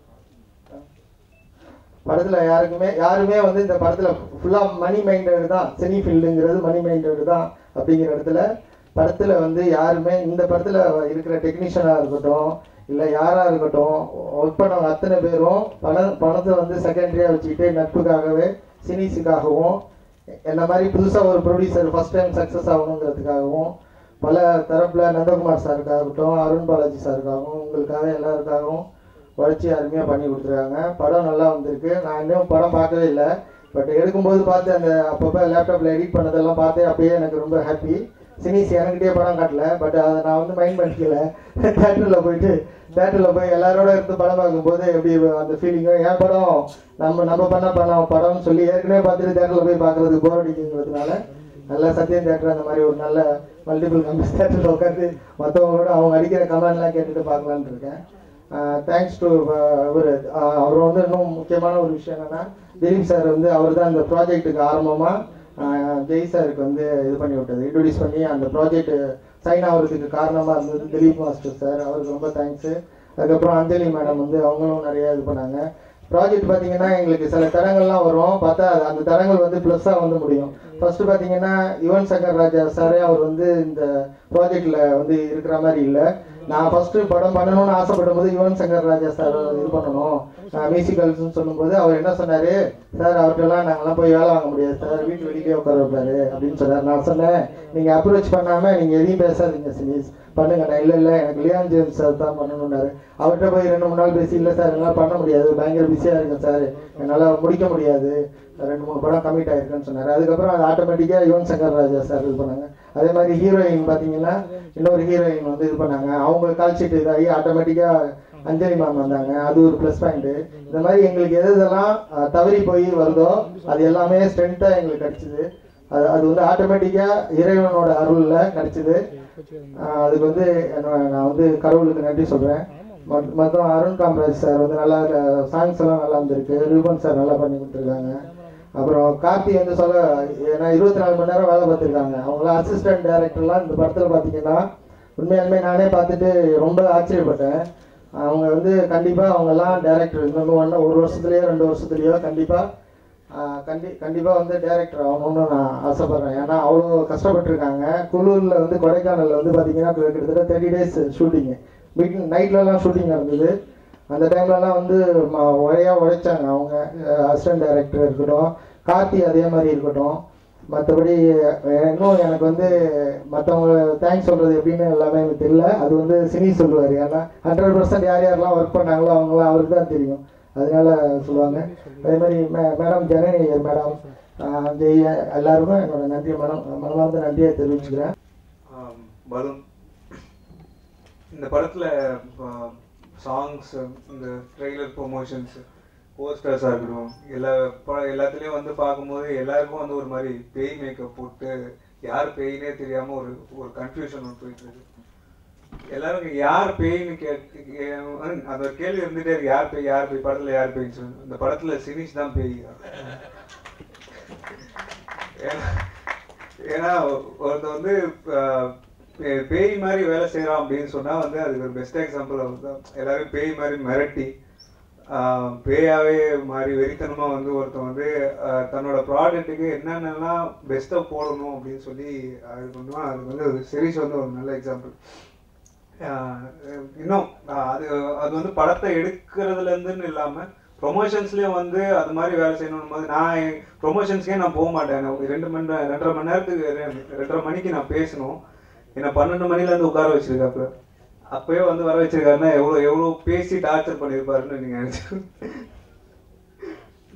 படத்துல யாருக்குமே யாருமே வந்து இந்த படத்துல ஃபுல்லா மணி மைண்டட் தான் சினி ஃபீல்டுங்கிறது மணி மைண்டட் தான் அப்படிங்கிற இடத்துல படத்துல வந்து யாருமே இந்த படத்துல இருக்கிற டெக்னீஷியனா இருக்கட்டும் இல்ல யாரா இருக்கட்டும் ஒர்க் பண்ணவங்க அத்தனை பேரும் பண பணத்தை வந்து செகண்டரியா வச்சுக்கிட்டு நட்புக்காகவே சினிஸுக்காகவும் என்ன மாதிரி புதுசா ஒரு ப்ரொடியூசர் ஃபர்ஸ்ட் டைம் சக்ஸஸ் ஆகணுங்கிறதுக்காகவும் பல தரப்புல நந்தகுமார் சாருக்காகட்டும் அருண் பாலாஜி சாருக்காகவும் உங்களுக்காக எல்லாருக்காகவும் உழைச்சி அருமையாக பண்ணி கொடுத்துருக்காங்க படம் நல்லா வந்திருக்கு நான் இன்னும் படம் பார்க்கவே இல்லை பட் எடுக்கும்போது பார்த்து அந்த அப்பப்போ லேப்டாப்பில் எடிட் பண்ணதெல்லாம் பார்த்து அப்பயே எனக்கு ரொம்ப ஹாப்பி சினிஸ் எனக்கிட்டே படம் காட்டல பட் அதை நான் வந்து மைண்ட் பண்ணிக்கல தேட்டரில் போயிட்டு தேட்டரில் போய் எல்லாரோட இருந்து படம் பார்க்கும்போது எப்படி அந்த ஃபீலிங்கும் என் படம் நம்ம நம்ம பண்ண படம் படம்னு சொல்லி ஏற்கனவே பார்த்துட்டு தேட்டரில் போய் பார்க்குறதுக்கு போர் அடிக்குங்கிறதுனால நல்ல சத்யம் தேட்டர் அந்த மாதிரி ஒரு நல்ல மல்டிபிள் கம்பெனி தேட்டரில் உட்காந்து மற்றவங்களோட அவங்க அடிக்கிற கமெண்ட்லாம் கேட்டுட்டு பார்க்கலான்னு இருக்கேன் தேங்க்ஸ் டு அவர் அவர் வந்து இன்னும் முக்கியமான ஒரு விஷயம் என்னன்னா திலீப் சார் வந்து அவர் தான் இந்த ப்ராஜெக்ட்டுக்கு ஆரம்பமாக ஜெய் சாருக்கு வந்து இது பண்ணி விட்டது இன்ட்ரடியூஸ் பண்ணி அந்த ப்ராஜெக்ட் சைன் ஆகிறதுக்கு காரணமாக இருந்தது திலீப் மாஸ்டர் சார் அவருக்கு ரொம்ப தேங்க்ஸு அதுக்கப்புறம் அஞ்சலி மேடம் வந்து அவங்களும் நிறைய இது பண்ணாங்க ப்ராஜெக்ட் பார்த்தீங்கன்னா எங்களுக்கு சில தடங்கள்லாம் வரும் பார்த்தா அது- அந்த தடங்கள் வந்து ப்ளஸ்ஸாக வந்து முடியும் ஃபர்ஸ்ட் பார்த்தீங்கன்னா யுவன் சங்கர் ராஜா சாரே அவர் வந்து இந்த ப்ராஜெக்டில் வந்து இருக்கிற மாதிரி இல்லை நான் ஃபர்ஸ்ட் படம் பண்ணணும்னு ஆசைப்படும் போது யுவன் சங்கர் ராஜா சார் இது பண்ணணும் மியூசிக்கல்ஸ்னு சொல்லும்போது அவர் என்ன சொன்னார் சார் அவர்கிட்டலாம் நாங்களாம் போய் வேலை வாங்க முடியாது சார் வீட்டு வெளியே உட்கார வைப்பாரு அப்படின்னு சொன்னார் நான் சொன்னேன் நீங்கள் அப்ரோச் பண்ணாமல் நீங்கள் எதையும் பேசாதீங்க சினிஸ் பண்ணுங்க நான் இல்லை இல்லை எனக்கு லியான் ஜேம்ஸ் சார் தான் பண்ணணும்னாரு அவர்கிட்ட போய் ரெண்டு மூணு நாள் பேசி இல்லை சார் என்னால் பண்ண முடியாது பயங்கர பிஸியாக இருக்கேன் சார் என்னால் முடிக்க முடியாது ரெண்டு மூணு படம் கமிட் ஆயிருக்குன்னு சொன்னார் அதுக்கப்புறம் அது ஆட்டோமேட்டிக்காக யுவன் சங்கர் ராஜா சார் இது பண்ணாங்க அதே மாதிரி ஹீரோயின் பார்த்தீங்கன்னா இன்னொரு ஹீரோயின் வந்து இது பண்ணாங்க அவங்க கால் ஷீட் இதாகி ஆட்டோமேட்டிக்காக அஞ்சலி மேம் வந்தாங்க அது ஒரு ப்ளஸ் பாயிண்ட்டு இந்த மாதிரி எங்களுக்கு எது எதெல்லாம் அஹ், தவறி போய் வருதோ அது எல்லாமே ஸ்ட்ரென்த்தாக எங்களுக்கு கிடைச்சிது அது அது வந்து ஆட்டோமேட்டிக்காக இறைவனோட அருளில் கிடைச்சிது அஹ், அதுக்கு வந்து என்ன- நான் வந்து கடவுளுக்கு நன்றி சொல்கிறேன் மற்றும் அருண் காமராஜ் சார் வந்து நல்லா சாங்ஸ் எல்லாம் நல்லா வந்திருக்கு ரூபன் சார் நல்லா பண்ணி கொடுத்துருக்காங்க அப்புறம் கார்த்தி வந்து சொல்ல ஏன்னா இருபத்தி நாலு மணி நேரம் வேலை பார்த்துருக்காங்க அவங்களாம் அசிஸ்டன்ட் டைரக்டர்லாம் இந்த படத்தில் பார்த்தீங்கன்னா உண்மையாலுமே நானே பார்த்துட்டு ரொம்ப ஆச்சரியப்பட்டேன் அவங்க வந்து கண்டிப்பாக அவங்கெல்லாம் டேரக்டர் இன்னும் ஒன்று ஒரு வருஷத்துலேயோ ரெண்டு வருஷத்துலேயோ கண்டிப்பாக கண்டி கண்டிப்பாக வந்து டேரக்டர் ஆகணும்னு நான் ஆசைப்பட்றேன் ஏன்னா அவ்வளோ கஷ்டப்பட்டிருக்காங்க குளூரில் வந்து கொடைக்கானலில் வந்து பார்த்தீங்கன்னா கிட்டத்தட்ட தேர்ட்டி டேஸ் ஷூட்டிங்கு வீட்டில் நைட்லலாம் ஷூட்டிங் நடந்தது அந்த டைம்லலாம் வந்து ம- உழையா உழைச்சாங்க அவங்க அசிஸ்டன்ட் டைரக்டர் இருக்கட்டும் கார்த்தி அதே மாதிரி இருக்கட்டும் மற்றபடி இன்னும் எனக்கு வந்து மற்றவங்க தேங்க்ஸ் சொல்கிறது எப்படின்னு எல்லாமே எனக்கு தெரியல அது வந்து சினி சொல்லுவார் ஏன்னா ஹண்ட்ரட் பர்சன்ட் யார் யாரெல்லாம் ஒர்க் பண்ணாங்களோ அவங்களாம் அவருக்கு தான் தெரியும் அதனால சொல்லுவாங்க அதே மாதிரி மே மேடம் ஜனநேயர் மேடம் ஜெய் எல்லாருக்கும் என்னோட நன்றியை மனம் மனமார்ந்த நன்றியை தெரிவிச்சுக்கிறேன் ஆம், பலூன் இந்த படத்தில் சாங்ஸ் இந்த ட்ரெய்லர் ப்ரொமோஷன்ஸ் போஸ்டர்ஸாக இருக்கட்டும் எல்லா ப எல்லாத்துலேயும் வந்து பார்க்கும்போது எல்லாருக்கும் வந்து ஒரு மாதிரி பேய் மேக்கப் போட்டு யார் பேயினே தெரியாமல் ஒரு ஒரு கன்ஃபியூஷன் ஒன்று போயிட்டு இருக்கு எல்லாரும் யார் பேய்னு கே கே- அது ஒரு கேள்வி இருந்துகிட்டே இருக்கு யார் பேய் யார் பேய் படத்தில் யார் பேய்ன்னு சொல்லி இந்த படத்தில் சினிஷ் தான் பேய் ஏன்னா ஏன்னா ஒருத்தர் வந்து ஆஹ், பே- பேய் மாதிரி வேலை செய்கிறான் அப்படின்னு சொன்னா வந்து அதுக்கு ஒரு பெஸ்ட் எக்ஸாம்பிள் அவர் தான் எல்லாரும் பேய் மாதிரி மிரட்டி ஆஹ், பேயாவே மாதிரி வெறித்தனமா வந்து ஒருத்தன் வந்து ஆஹ், தன்னோட ப்ராடக்ட்டுக்கு என்னென்னலாம் பெஸ்ட்டாக போடணும் அப்படின்னு சொல்லி அது பண்ணுவான் அதுக்கு வந்து சீரிஸ் வந்து ஒரு நல்ல எக்ஸாம்பிள் இன்னும் ஆஹ், அது அது வந்து படத்தை எடுக்கிறதுல இருந்துன்னு இல்லாமல் ப்ரொமோஷன்ஸ்லேயும் வந்து அது மாதிரி வேலை செய்யணும் போது நான் ப்ரொமோஷன்ஸ்க்கே நான் போக மாட்டேன் நான் ரெண்டு மணி நேரம் ரெண்டரை மணி நேரத்துக்கு ரெ- ரெண்டரை மணிக்கு நான் பேசணும் என்னை பன்னெண்டு மணிலேருந்து உட்கார வச்சிருக்காப்புல அப்பயே வந்து வர வச்சிருக்காருன்னா எவ்வளோ எவ்வளோ பேசி டார்ச்சர் பண்ணியிருப்பாருன்னு நீங்கள் நினச்சி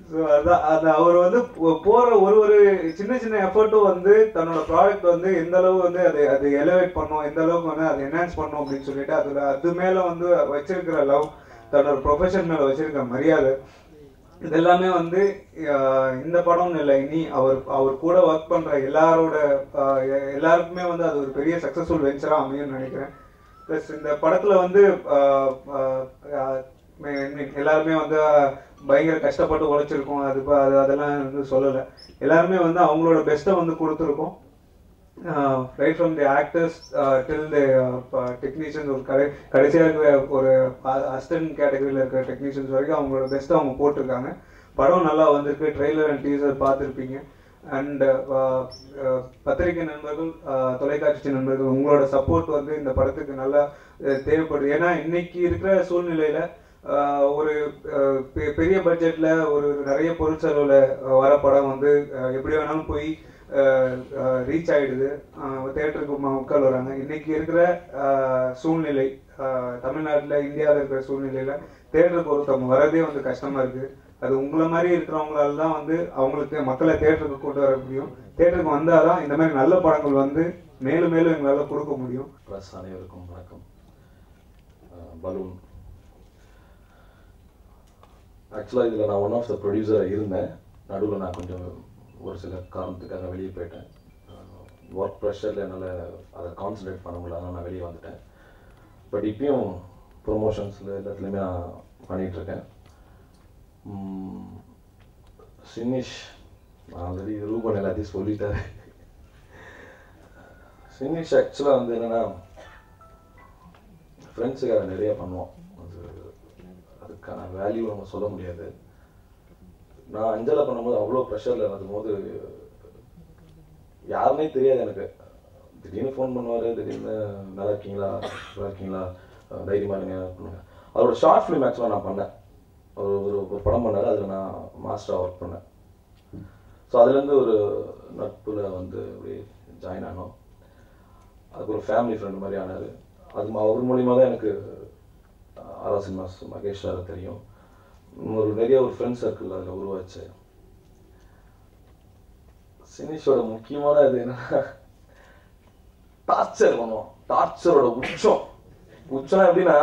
ஸோ அதான் அது அவர் வந்து போ- போற ஒரு ஒரு சின்ன சின்ன எஃபர்ட்டும் வந்து தன்னோட ப்ராடக்ட் வந்து எந்த அளவு வந்து அதை அது எலிவேட் பண்ணும் எந்த அளவுக்கு வந்து அதை என்ஹான்ஸ் பண்ணும் அப்படின்னு சொல்லிட்டு அதுல அது மேல வந்து வச்சிருக்கிற லவ் தன்னோட ப்ரொஃபஷன் மேல வச்சிருக்கிற மரியாதை இதெல்லாமே வந்து ஆஹ், இந்த படம்னு இல்லை இனி அவர் அவர் கூட ஒர்க் பண்ற எல்லாரோட ஆஹ், எ- எல்லாருக்குமே வந்து அது ஒரு பெரிய சக்சஸ்ஃபுல் வெஞ்சரா அமையும்னு நினைக்கிறேன் ப்ளஸ் இந்த படத்துல வந்து ஆஹ், ஆஹ், ஆஹ், மே- மீ- எல்லாருமே வந்து ஆஹ், பயங்கர கஷ்டப்பட்டு உழைச்சிருக்கோம் அது ப- அது அதெல்லாம் வந்து சொல்லலை எல்லாருமே வந்து அவங்களோட பெஸ்ட்டை வந்து கொடுத்துருக்கோம் right from the actors till the technicians ஒரு கடை கடைசியாக இருக்கிற ஒரு அசிஸ்டன்ட் கேட்டகரியில் இருக்கிற டெக்னீஷியன்ஸ் வரைக்கும் அவங்களோட பெஸ்ட்டை அவங்க போட்டிருக்காங்க படம் நல்லா வந்திருக்கு ட்ரெய்லர் அண்ட் டீசர் பார்த்துருப்பீங்க அண்ட் பத்திரிகை நண்பர்கள் uh, தொலைக்காட்சி நண்பர்கள் உங்களோட சப்போர்ட் வந்து இந்த படத்துக்கு நல்லா uh, தேவைப்படுது ஏன்னா இன்னைக்கு இருக்கிற சூழ்நிலையில uh, ஒரு uh, பெ- பெரிய பட்ஜெட்ல ஒரு நிறைய பொருள் செலவுல uh, வர படம் வந்து uh, எப்படி வேணாலும் போய் ரீச் ஆயிடுது தேட்டருக்கு மக்கள் வராங்க இன்னைக்கு இருக்கிற uh, சூழ்நிலை uh, தமிழ்நாட்டுல இந்தியாவில் இருக்கிற சூழ்நிலையில தேட்டருக்கு ஒருத்தவங்க வரதே வந்து கஷ்டமா இருக்கு அது உங்களை மாதிரி இருக்கிறவங்களால தான் வந்து அவங்களுக்கு மக்களை தேட்டருக்கு கொண்டு வர முடியும் தேட்டருக்கு வந்தாதான் இந்த மாதிரி நல்ல படங்கள் வந்து மேலும் மேலும் எங்களால் கொடுக்க முடியும் ப்ளஸ் அனைவருக்கும் வணக்கம் பலூன் ஆக்சுவலாக இதில் நான் ஒன் ஆஃப் த ப்ரொடியூசராக இருந்தேன் நடுவில் நான் கொஞ்சம் ஒரு சில காரணத்துக்காக வெளியே போயிட்டேன் ஒர்க் ப்ரெஷரில் என்னால் அதை கான்சன்ட்ரேட் பண்ண முடியல அதனால நான் வெளியே வந்துட்டேன் பட் இப்பயும் ப்ரொமோஷன்ஸில் எல்லாத்துலேயுமே நான் பண்ணிகிட்ருக்கேன் சினிஷ் ஆல்ரெடி ரூபன் எல்லாத்தையும் சொல்லிட்டாரு ஃபினிஷ் ஆக்சுவலாக வந்து என்னென்னா ஃப்ரெண்ட்ஸுக்காக நிறைய பண்ணுவோம் அது அதுக்கான வேல்யூ நம்ம சொல்ல முடியாது நான் அஞ்சலா பண்ணும்போது அவ்வளோ ப்ரெஷரில் இருந்தும் போது யாருன்னே தெரியாது எனக்கு திடீர்னு ஃபோன் பண்ணுவார் திடீர்னு நல்லா இருக்கீங்களா நல்லா இருக்கீங்களா அஹ் தைரியமா இருங்க பண்ணுங்க அவரோட ஷார்ட் ஃபிலிம் ஆக்சுவலாக நான் பண்ணேன் ஒரு ஒரு ஒரு படம் பண்ணாரு அதில் நான் மாஸ்டராக ஒர்க் பண்ணேன் ஸோ அதுலேருந்து ஒரு நட்புல வந்து அப்படியே ஜாயின் ஆனோம் அதுக்கு ஒரு ஃபேமிலி ஃப்ரெண்ட் மாதிரி ஆனார் அது ம- அவர் மூலியமா தான் எனக்கு ஆரா சினிமாஸ் மகேஷ் சாரை தெரியும் ஒரு நிறைய ஒரு ஃப்ரெண்ட் சர்க்கிள் அதில் உருவாச்சு சினிஷோட முக்கியமான இது என்னன்னா டார்ச்சர் பண்ணுவோம் டார்ச்சரோட உச்சம் உச்சம் எப்படின்னா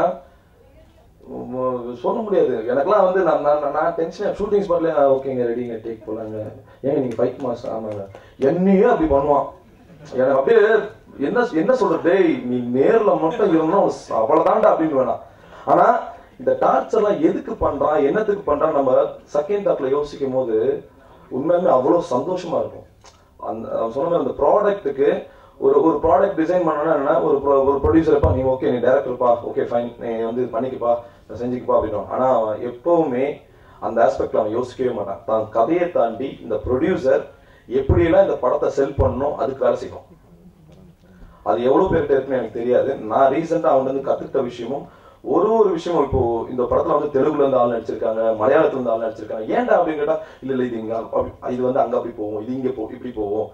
உம், சொல்ல முடியாது எனக்கெல்லாம் வந்து நான் நான் நான் டென்ஷன் ஷூட்டிங் ஸ்பாட்ல ஓகேங்க ரெடிங்க டேக் போலாங்க ஏங்க நீங்க ஃபைட் மாஸ்டர் ஆமாங்க என்னையே அப்படி பண்ணுவான் எனக்கு அப்படியே என்ன என்ன சொல்றது டேய் நீ நேர்ல மட்டும் இருந்தா அவ்வளவுதான்டா அப்படின்னு வேணாம் ஆனா இந்த டார்ச்சர்லாம் எதுக்கு பண்றான் என்னத்துக்கு பண்றான் நம்ம செகண்ட் தாட்ல யோசிக்கும் போது உண்மையுமே அவ்வளவு சந்தோஷமா இருக்கும் அந்த அவன் சொன்ன மாதிரி அந்த ப்ராடக்ட்டுக்கு ஒரு ஒரு ப்ராடக்ட் டிசைன் பண்ணணும்னா என்ன ஒரு pro- ஒரு ப்ரொடியூசர்ப்பா நீ ஓகே நீ டேரக்டர்ப்பா ஓகே ஃபைன் நீ வந்து இது பண்ணிக்கப்பா செஞ்சுக்கப்பா அப்படின்னு ஆனா அவன் எப்பவுமே அந்த ஆஸ்பெக்ட்ல அவன் யோசிக்கவே மாட்டான் தான் கதையை தாண்டி இந்த ப்ரொடியூசர் எப்படியெல்லாம் இந்த படத்தை செல் பண்ணணும் அதுக்கு வேலை செய்யணும் அது எவ்வளவு பேர்கிட்ட இருக்குன்னு எனக்கு தெரியாது நான் ரீசெண்டா அவங்க வந்து கத்துக்கிட்ட விஷயமும் ஒரு ஒரு விஷயமும் இப்போ இந்த படத்துல வந்து தெலுங்குல இருந்து ஆள் நடிச்சிருக்காங்க மலையாளத்துல இருந்து ஆள் நடிச்சிருக்காங்க ஏன்டா அப்படின்னு கேட்டா இல்ல இல்ல இது இங்க அப்படி- இது வந்து அங்க அப்படி போகும் இது இங்க போ இப்படி போகும்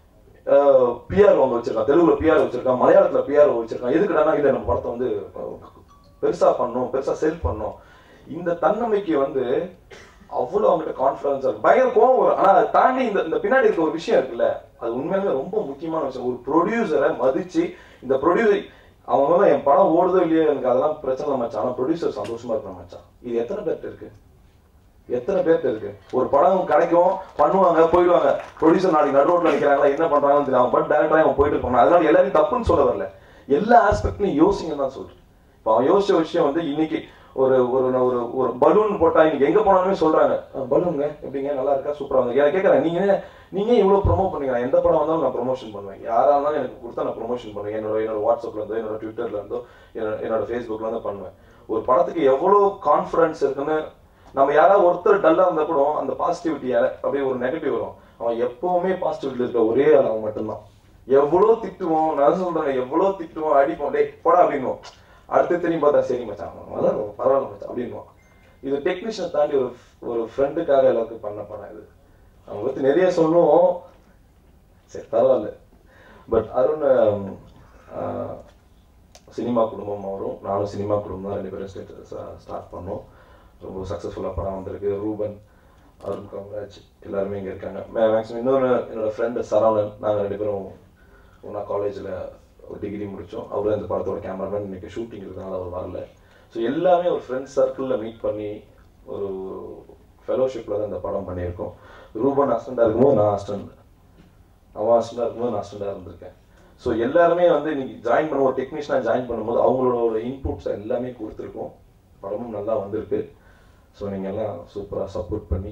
பிஆர் அவங்க வச்சிருக்கான் தெலுங்குல பிஆர் வச்சிருக்கான் மலையாளத்துல பிஆர் வச்சிருக்கான் எதுக்குடானா இதை நம்ம படத்தை வந்து அஹ், பெருசா பண்ணணும் பெருசா செல் பண்ணணும் இந்த தன்னம்பிக்கை வந்து அவ்வளவு அவங்ககிட்ட கான்ஃபிடன்ஸ் இருக்கு பயங்கர கோவம் வரும் ஆனா அதை தாண்டி இந்த இந்த பின்னாடி இருக்க ஒரு விஷயம் இருக்குல்ல அது உண்மையாலுமே ரொம்ப முக்கியமான விஷயம் ஒரு ப்ரொடியூசரை மதிச்சு இந்த ப்ரொடியூசர் அவங்க வந்து என் படம் ஓடுதோ இல்லையோ எனக்கு அதெல்லாம் பிரச்சனை இல்லை மச்சான் ஆனா ப்ரொடியூசர் சந்தோஷமா இருக்கணும் மச்சான் இது எத்தனை பேர்கிட்ட இருக்கு எத்தனை பேர்கிட்ட இருக்கு ஒரு படம் கிடைக்கும் பண்ணுவாங்க போயிடுவாங்க ப்ரொடியூசர் நாளைக்கு நடு ரோட்ல நிக்கிறாங்களா என்ன பண்றாங்கன்னு தெரியும் அவன் பட் டேரக்டரா அவன் போயிட்டு இருப்பாங்க அதனால எல்லாரையும் தப்புன்னு சொல்ல வரல எல்லா ஆஸ்பெக்ட்லையும் யோசிங்க தான் சொல்றேன் இப்போ அவன் யோசிச்ச விஷயம் வந்து இன்னைக்கு ஒரு ஒரு ஒரு ஒரு பலூன் போட்டா இன்னைக்கு எங்க போனாலுமே சொல்றாங்க பலூனுங்க எப்படிங்க நல்லா இருக்கா சூப்பரா வந்து எனக்கு கேட்கறேன் நீங்க நீங்க இவ்வளவு ப்ரோமோட் பண்ணீங்க நான் எந்த படம் வந்தாலும் நான் ப்ரொமோஷன் பண்ணுவேன் யாரா இருந்தாலும் எனக்கு கொடுத்தா நான் ப்ரொமோஷன் பண்ணுவேன் என்னோட என்னோட வாட்ஸ்அப்ல இருந்தோ என்னோட ட்விட்டர்ல இருந்தோ என்னோட என்னோட ஃபேஸ்புக்ல இருந்தோ பண்ணுவேன் ஒரு படத்துக்கு எவ்வளவு கான்ஃபிடன்ஸ் இருக்குன்னு நம்ம யாராவது ஒருத்தர் டல்லா இருந்தா கூட அந்த பாசிட்டிவிட்டி அப்படியே ஒரு நெகட்டிவ் வரும் அவன் எப்பவுமே பாசிட்டிவிட்டில இருக்க ஒரே ஆள் அவன் மட்டும்தான் எவ்வளவு திட்டுவோம் நான் சொல்றேன் எவ்வளவு திட்டுவோம் அடிப்போம் டேய் போடா அப்படின்னுவோம் அடுத்து திரும்பி பார்த்தா சரி மச்சான் அதான் பரவாயில்ல மச்சான் அப்படின்னுவோம் இது டெக்னீஷியன் தாண்டி ஒரு ஒரு ஃப்ரெண்டுக்காக எல்லாருக்கும் பண்ண படம் இது அவங்க பத்தி நிறைய சொல்லுவோம் சரி பரவாயில்ல பட் அருண் ஆஹ், சினிமா குடும்பம் அவரும் நானும் சினிமா குடும்பம் தான் ரெண்டு பேரும் ஸ்டார்ட் பண்ணோம் ரொம்ப சக்ஸஸ்ஃபுல்லாக படம் வந்திருக்கு ரூபன் அருண் காமராஜ் எல்லாருமே இங்கே இருக்காங்க மேக்ஸிமம் இன்னொரு என்னோட ஃப்ரெண்டு சரவணன் நாங்கள் ரெண்டு பேரும் ஒன்றா காலேஜில் ஒரு டிகிரி முடித்தோம் அவரும் இந்த படத்தோட கேமராமேன் இன்னைக்கு ஷூட்டிங் இருக்கிறதுனால அவர் வரல ஸோ எல்லாமே ஒரு ஃப்ரெண்ட்ஸ் சர்க்கிளில் மீட் பண்ணி ஒரு ஃபெலோஷிப்பில் தான் இந்த படம் பண்ணியிருக்கோம் ரூபன் அஸ்டண்டாக இருக்கும்போது நான் அஸ்டண்ட் அவன் அஸ்டண்டாக இருக்கும்போது நான் அஸ்டண்டாக இருந்திருக்கேன் ஸோ எல்லாருமே வந்து இன்னைக்கு ஜாயின் பண்ண ஒரு டெக்னீஷியனாக ஜாயின் பண்ணும்போது அவங்களோட ஒரு இன்புட்ஸ் எல்லாமே கொடுத்துருக்கோம் படமும் நல்லா வந்திருக்கு ஸோ நீங்கள் எல்லாம் சூப்பராக சப்போர்ட் பண்ணி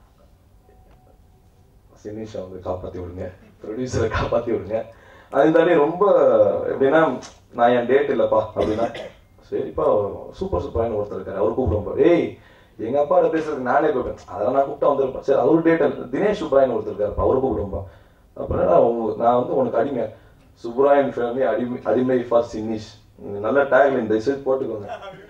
சினிஷை வந்து காப்பாற்றி விடுங்க ப்ரொடியூசரை காப்பாற்றி விடுங்க அது தாண்டி ரொம்ப எப்படின்னா நான் என் டேட் இல்லைப்பா அப்படின்னா சரிப்பா சூப்பர் சூப்பரான ஒருத்தர் இருக்காரு அவர் கூப்பிடுவோம் ஏய் எங்க அப்பாட பேசுறதுக்கு நானே கூப்பிட்டேன் அதெல்லாம் நான் கூப்பிட்டா வந்திருப்பேன் சரி அவர் டேட் தினேஷ் சுப்ராயன் ஒருத்தர் இருக்காரு அவர் கூப்பிடுவோம்பா அப்புறம் நான் உங்க- நான் வந்து உனக்கு அடிமை சுப்ராயன் ஃபேமிலி அடிமை அடிமை ஃபார் சினிஷ் நல்ல டேக்ல இந்த இசை போட்டுக்கோங்க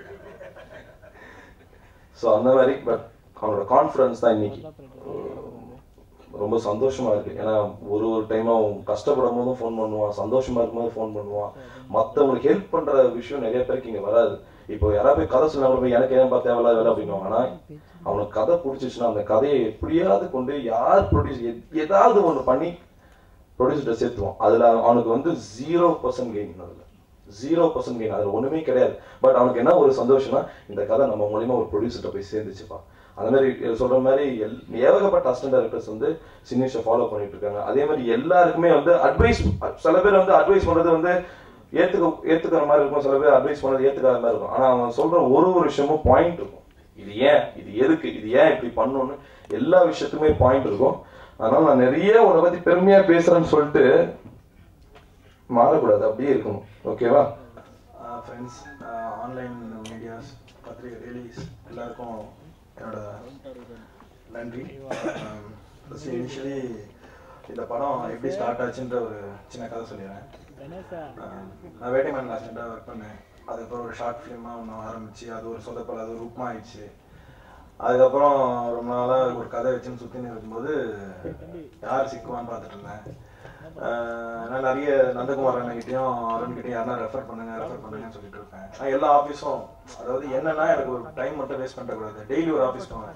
ஸோ அந்த மாதிரி பட் அவனோட கான்ஃபிடன்ஸ் தான் இன்னைக்கு ரொம்ப சந்தோஷமா இருக்கு ஏன்னா ஒரு ஒரு டைமும் அவன் கஷ்டப்படும் போதும் ஃபோன் பண்ணுவான் சந்தோஷமா இருக்கும்போது ஃபோன் பண்ணுவான் மற்றவங்களுக்கு ஹெல்ப் பண்ற விஷயம் நிறைய பேருக்கு இங்க வராது இப்போ யாராவது போய் கதை சொன்னா கூட போய் எனக்கு ஏன் பார்த்தா தேவையில்லாத வேலை அப்படின்னுவாங்க ஆனா அவனுக்கு கதை பிடிச்சிச்சுன்னா அந்த கதையை எப்படியாவது கொண்டு யார் ப்ரொடியூஸ் ஏதாவது ஒன்று பண்ணி ப்ரொடியூசர்கிட்ட சேர்த்துவான் அதுல அவனுக்கு வந்து ஜீரோ பர்சன்ட் கெயின் அதுல ஜீரோ பர்சன்ட் கெயின் அதுல ஒண்ணுமே கிடையாது பட் அவனுக்கு என்ன ஒரு சந்தோஷம்னா இந்த கதை நம்ம மூலியமா ஒரு ப்ரொடியூசர்கிட்ட போய் சேர்ந்துச்சுப்பா அந்த மாதிரி சொல்ற மாதிரி எல் ஏகப்பட்ட அசிஸ்டன்ட் டைரக்டர்ஸ் வந்து சினிஷை ஃபாலோ பண்ணிட்டு இருக்காங்க அதே மாதிரி எல்லாருக்குமே வந்து அட்வைஸ் சில பேர் வந்து அட்வைஸ் பண்றது வந்து ஏத்துக்க ஏத்துக்கிற மாதிரி இருக்கும் சில பேர் அட்வைஸ் பண்ணது ஏத்துக்காத மாதிரி இருக்கும் ஆனா அவன் சொல்ற ஒரு ஒரு விஷயமும் பாயிண்ட் இருக்கும் இது ஏன் இது எதுக்கு இது ஏன் இப்படி பண்ணணும்னு எல்லா விஷயத்துக்குமே பாயிண்ட் இருக்கும் அதனால நான் நிறைய உன்னை பத்தி பெருமையா பேசுறேன்னு சொல்லிட்டு மாறக்கூடாது அப்படியே இருக்கணும் ஓகேவா ஃப்ரெண்ட்ஸ் ஆன்லைன் மீடியாஸ் பத்திரிகை ரிலீஸ் எல்லாருக்கும் என்னோட நன்றி ஃபஸ்ட்டு இனிஷியலி இந்த படம் எப்படி ஸ்டார்ட் ஆச்சுன்ற ஒரு சின்ன கதை சொல்லிடுறேன் ஆஹ் நான் வேட்டைமேன் அசிஸ்டண்ட்டாக ஒர்க் பண்ணேன் அதுக்கப்புறம் ஒரு ஷார்ட் ஃபிலிமாக ஒன்று ஆரம்பிச்சு அது ஒரு சொதப்பல் அது ஒரு ரூபமா ஆயிடுச்சு அதுக்கப்புறம் ரொம்ப நாளாக ஒரு கதை வச்சுன்னு சுற்றின்னு இருக்கும்போது யார் சிக்குவான்னு பார்த்துட்டு இருந்தேன் ஆஹ் நான் நிறைய நந்தகுமார் அண்ணன்கிட்டயும் அருண்கிட்டயும் யாருன்னா ரெஃபர் பண்ணுங்க ரெஃபர் பண்ணுங்கன்னு சொல்லிட்டு இருப்பேன் நான் எல்லா ஆஃபீஸும் அதாவது என்னன்னா எனக்கு ஒரு டைம் மட்டும் வேஸ்ட் பண்ணக்கூடாது டெய்லி ஒரு ஆஃபீஸ் போவேன்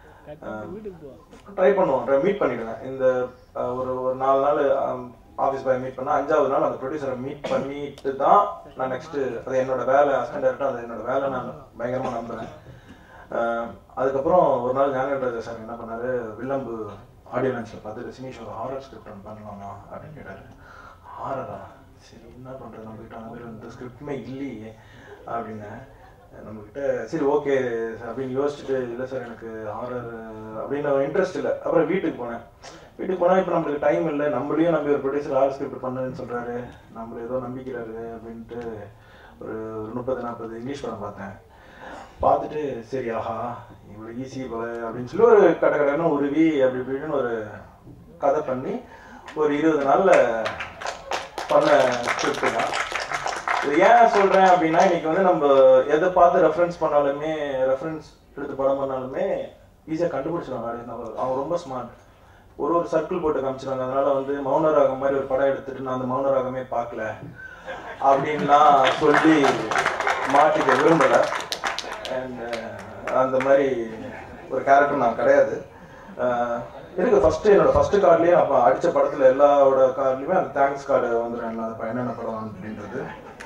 ட்ரை பண்ணுவோம் மீட் பண்ணிடுவேன் இந்த ஆஹ் ஒரு ஒரு நாலு நாள் ஆஃபீஸ் பாய் மீட் பண்ணா அஞ்சாவது நாள் அந்த ப்ரொடியூசரை மீட் பண்ணிட்டு தான் நான் நெக்ஸ்ட் அது என்னோட வேலை அசிஸ்டன்ட் டேரக்டர் அது என்னோட வேலை நான் பயங்கரமா நம்புறேன் ஆஹ் அதுக்கப்புறம் ஒரு நாள் ஞானராஜா சார் என்ன பண்ணாரு வில்லம்பு ஆடியோ லான்ச்சில் பார்த்துட்டு சினிஷ் ஒரு ஹாரர் ஸ்கிரிப்ட் ஒன்று பண்ணலாமா அப்படின்னு கேட்டாரு ஹாரரா சரி என்ன பண்ணுறது நம்மகிட்ட அந்த மாதிரி வந்து ஸ்கிரிப்டுமே இல்லையே அப்படின்னு நம்மக்கிட்ட சரி ஓகே அப்படின்னு யோசிச்சுட்டு இல்லை சார் எனக்கு ஹாரர் அப்படின்னு இன்ட்ரெஸ்ட் இல்லை அப்புறம் வீட்டுக்கு போனேன் வீட்டுக்கு போனால் இப்போ நம்மளுக்கு டைம் இல்லை நம்மளையும் நம்பி ஒரு ப்ரொடியூசர் ஹாரர் ஸ்கிரிப்ட் பண்ணுன்னு சொல்கிறாரு நம்மள ஏதோ நம்பிக்கிறாரு அப்படின்ட்டு ஒரு ஒரு முப்பது நாற்பது இங்கிலீஷ் படம் பார்த்தேன் பார்த்துட்டு சரி ஆஹா இவ்வளோ ஈஸி போல அப்படின்னு சொல்லி ஒரு கட கடன்னு உருவி அப்படி இப்படின்னு ஒரு கதை பண்ணி ஒரு இருபது நாளில் பண்ண ஸ்கிரிப்ட் தான் இது ஏன் சொல்கிறேன் அப்படின்னா இன்னைக்கு வந்து நம்ம எதை பார்த்து ரெஃபரன்ஸ் பண்ணாலுமே ரெஃபரன்ஸ் எடுத்து படம் பண்ணாலுமே ஈஸியாக கண்டுபிடிச்சிருவாங்க அப்படின்னு அவங்க அவங்க ரொம்ப ஸ்மார்ட் ஒரு ஒரு சர்க்கிள் போட்டு காமிச்சிருவாங்க அதனால வந்து மௌனராகம் மாதிரி ஒரு படம் எடுத்துட்டு நான் அந்த மௌனராகமே பார்க்கல அப்படின்லாம் சொல்லி மாட்டிக்க விரும்பலை அண்ட் அந்த மாதிரி ஒரு கேரக்டர் நான் கிடையாது அஹ் இருக்கு ஃபர்ஸ்ட் என்னோட ஃபர்ஸ்ட் கார்ட்லயே அப்போ அடிச்ச படத்துல எல்லாரோட கார்ட்லயுமே அந்த தேங்க்ஸ் கார்டு வந்துடும் அது என்னென்ன படம் அப்படின்றது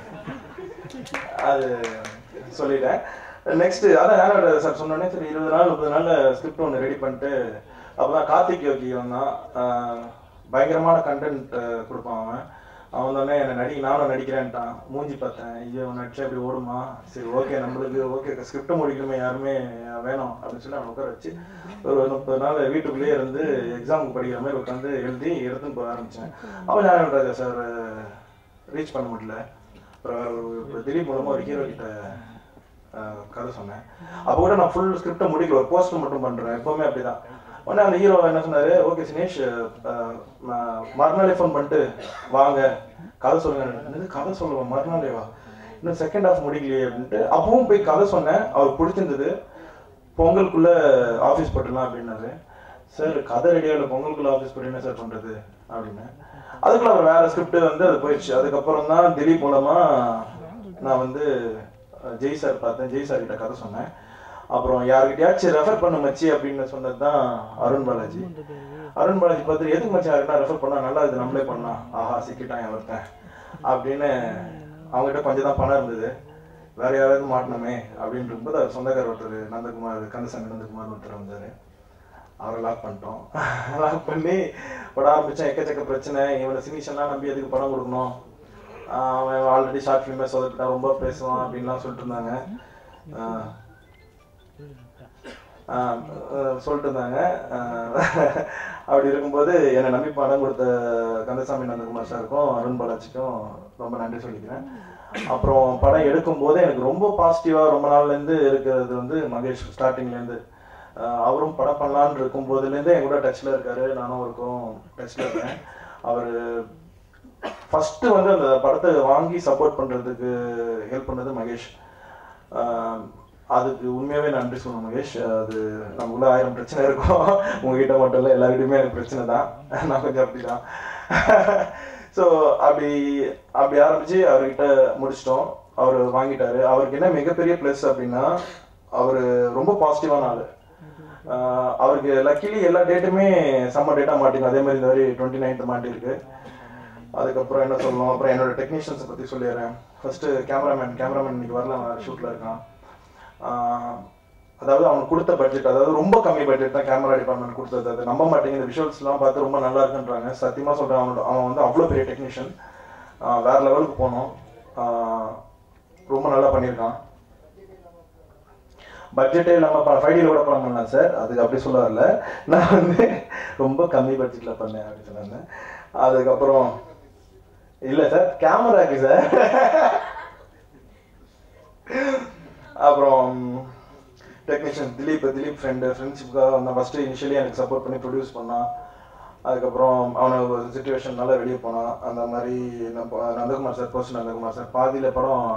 அது சொல்லிட்டேன் நெக்ஸ்ட் அதான் ஞானோட சார் சொன்னோடனே சரி இருபது நாள் முப்பது நாள்ல ஸ்கிரிப்ட் ஒன்று ரெடி பண்ணிட்டு அப்பதான் கார்த்திக் யோகி வந்தான் ஆஹ் பயங்கரமான கண்டென்ட் கொடுப்பான் அவன் அவன் வந்தோடனே என்னை நடி நானும் நடிக்கிறேன்ட்டான் மூஞ்சி பார்த்தேன் ஐயோ நடிச்சா இப்படி ஓடுமா சரி ஓகே நம்மளுக்கு ஓகே ஸ்கிரிப்ட் முடிக்கணுமே யாருமே வேணும் அப்படின்னு சொல்லி அவனை உட்கார வச்சு ஒரு முப்பது நாள் வீட்டுக்குள்ளேயே இருந்து எக்ஸாமுக்கு படிக்கிற மாதிரி உட்காந்து எழுதி எடுத்துன்னு போக ஆரம்பிச்சேன் அவன் ஞானராஜா சார் ரீச் பண்ண முடியல அப்புறம் ஒரு திடீர் மூலமா ஒரு ஹீரோ கிட்ட ஆஹ், கதை சொன்னேன் அப்போ கூட நான் ஃபுல் ஸ்கிரிப்டை முடிக்கல ஒரு போஸ்டர் மட்டும் பண்றேன் எப்பவுமே அப்படிதான் உடனே அந்த ஹீரோ என்ன சொன்னாரு ஓகே சினேஷ் ஆஹ், ம- மறுநாளே ஃபோன் பண்ணிட்டு வாங்க கதை சொல்லுங்க என்னது கதை சொல்லுவேன் மறுநாளே வா இன்னும் செகண்ட் ஹாஃப் முடிக்கலையே அப்படின்ட்டு அப்பவும் போய் கதை சொன்னேன் அவருக்கு பிடிச்சிருந்தது பொங்கலுக்குள்ள ஆஃபீஸ் போட்டுடலாம் அப்படின்னாரு சார் கதை ரெடியா இல்லை பொங்கலுக்குள்ள ஆஃபீஸ் போட்டு என்ன சார் பண்றது அப்படின்னு அதுக்குள்ள அவர் வேற ஸ்கிரிப்ட் வந்து அது போயிடுச்சு அதுக்கப்புறம் தான் திலீப் மூலமா நான் வந்து அஹ், ஜெய் சார் பார்த்தேன் ஜெய் சார் கிட்ட கதை சொன்னேன் அப்புறம் யாருக்கிட்டயாச்சும் ரெஃபர் பண்ண மச்சி அப்படின்னு சொன்னது தான் அருண் பாலாஜி அருண் பாலாஜி பார்த்து எதுக்கு மச்சி யாருக்குன்னா ரெஃபர் பண்ணா நல்லா இது நம்மளே பண்ணலாம் ஆஹா சிக்கிட்டான் ஒருத்தன் அப்படின்னு அவங்ககிட்ட கொஞ்சம் தான் பணம் இருந்தது வேற யாராவது மாட்டணுமே அப்படின்னு இருக்கும்போது அவர் சொந்தக்காரர் ஒருத்தர் நந்தகுமார் கந்தசங்க நந்தகுமார் ஒருத்தர் வந்தார் அவரை லாக் பண்ணிட்டோம் லாக் பண்ணி படம் ஆரம்பித்தேன் எக்கச்சக்க பிரச்சனை இவனை சினிஷன்லாம் நம்பி எதுக்கு படம் கொடுக்கணும் ஆஹ் அவன் ஆல்ரெடி ஷார்ட் ஃபிலிமே சொதப்பிட்டான் ரொம்ப பேசுவான் அப்படின்லாம் சொல்லிட்டு இருந்தாங்க ஆஹ் ஆஹ் ஆஹ் சொல்லிட்டு இருந்தாங்க ஆஹ் அப்படி இருக்கும்போது என்னை நம்பி படம் கொடுத்த கந்தசாமி நந்தகுமார் சாருக்கும் அருண் பாலாஜிக்கும் ரொம்ப நன்றி சொல்லிக்கிறேன் அப்புறம் படம் எடுக்கும்போது எனக்கு ரொம்ப பாசிட்டிவாக ரொம்ப நாள்லேருந்து இருக்கிறது வந்து மகேஷ் ஸ்டார்டிங்லேருந்து அவரும் படம் பண்ணலான்னு இருக்கும் போதுலேருந்து என் கூட டச்சில் இருக்காரு நானும் அவருக்கும் டச்சில் இருக்கேன் அவர் ஃபஸ்ட்டு வந்து அந்த படத்தை வாங்கி சப்போர்ட் பண்ணுறதுக்கு ஹெல்ப் பண்ணது மகேஷ் ஆஹ் அதுக்கு உண்மையாகவே நன்றி சொல்லணும் மகேஷ் அது நமக்குள்ள ஆயிரம் பிரச்சனை இருக்கும் உங்ககிட்ட மட்டும் இல்லை எல்லாருக்கிட்டையுமே எனக்கு பிரச்சனை தான் நான் கொஞ்சம் அப்படி தான் ஸோ அப்படி அப்படி ஆரம்பித்து அவர்கிட்ட முடிச்சிட்டோம் அவர் வாங்கிட்டாரு அவருக்கு என்ன மிகப்பெரிய ப்ளஸ் அப்படின்னா அவர் ரொம்ப பாசிட்டிவான ஆள் ஆஹ் அவருக்கு லக்கிலி எல்லா டேட்டுமே செம்ம டேட்டாக மாட்டிங்க அதே மாதிரி இந்த மாதிரி டுவெண்ட்டி நைன்த் மாட்டிருக்கு அதுக்கப்புறம் என்ன சொல்லணும் அப்புறம் என்னோட டெக்னீஷியன்ஸை பற்றி சொல்லிடுறேன் ஃபர்ஸ்ட் கேமராமேன் கேமராமேன் இன்னைக்கு வரல அவன் ஷூட்டில் இருக்கான் ஆஹ் அதாவது அவனுக்கு கொடுத்த பட்ஜெட் அதாவது ரொம்ப கம்மி பட்ஜெட் தான் கேமரா டிபார்ட்மெண்ட் கொடுத்தது அது நம்ப மாட்டேங்க இந்த விஷுவல்ஸ்லாம் பார்த்து ரொம்ப நல்லா இருக்குன்றாங்க சத்தியமாக சொல்கிறேன் அவனோட அவன் வந்து அவ்வளோ பெரிய டெக்னீஷியன் வேற லெவலுக்கு போனோம் ஆஹ் ரொம்ப நல்லா பண்ணியிருக்கான் பட்ஜெட்டே இல்லாமல் ஃபைடியில் கூட படம் பண்ணலாம் சார் அதுக்கு அப்படி சொல்ல வரல நான் வந்து ரொம்ப கம்மி பட்ஜெட்டில் பண்ணேன் அப்படின்னு சொன்னாங்க அதுக்கப்புறம் இல்லை சார் கேமராக்கு சார் அப்புறம் டெக்னீஷியன் திலீப் திலீப் ஃப்ரெண்டு ஃப்ரெண்ட்ஷிப்காக வந்தான் ஃபஸ்ட்டு இனிஷியலி எனக்கு சப்போர்ட் பண்ணி ப்ரொடியூஸ் பண்ணான் அதுக்கப்புறம் அவனை ஒரு சுச்சுவேஷன்னால வெளியே போனான் அந்த மாதிரி நம்ம Nandakumar sir post Nandakumar sir பாதியில் படம்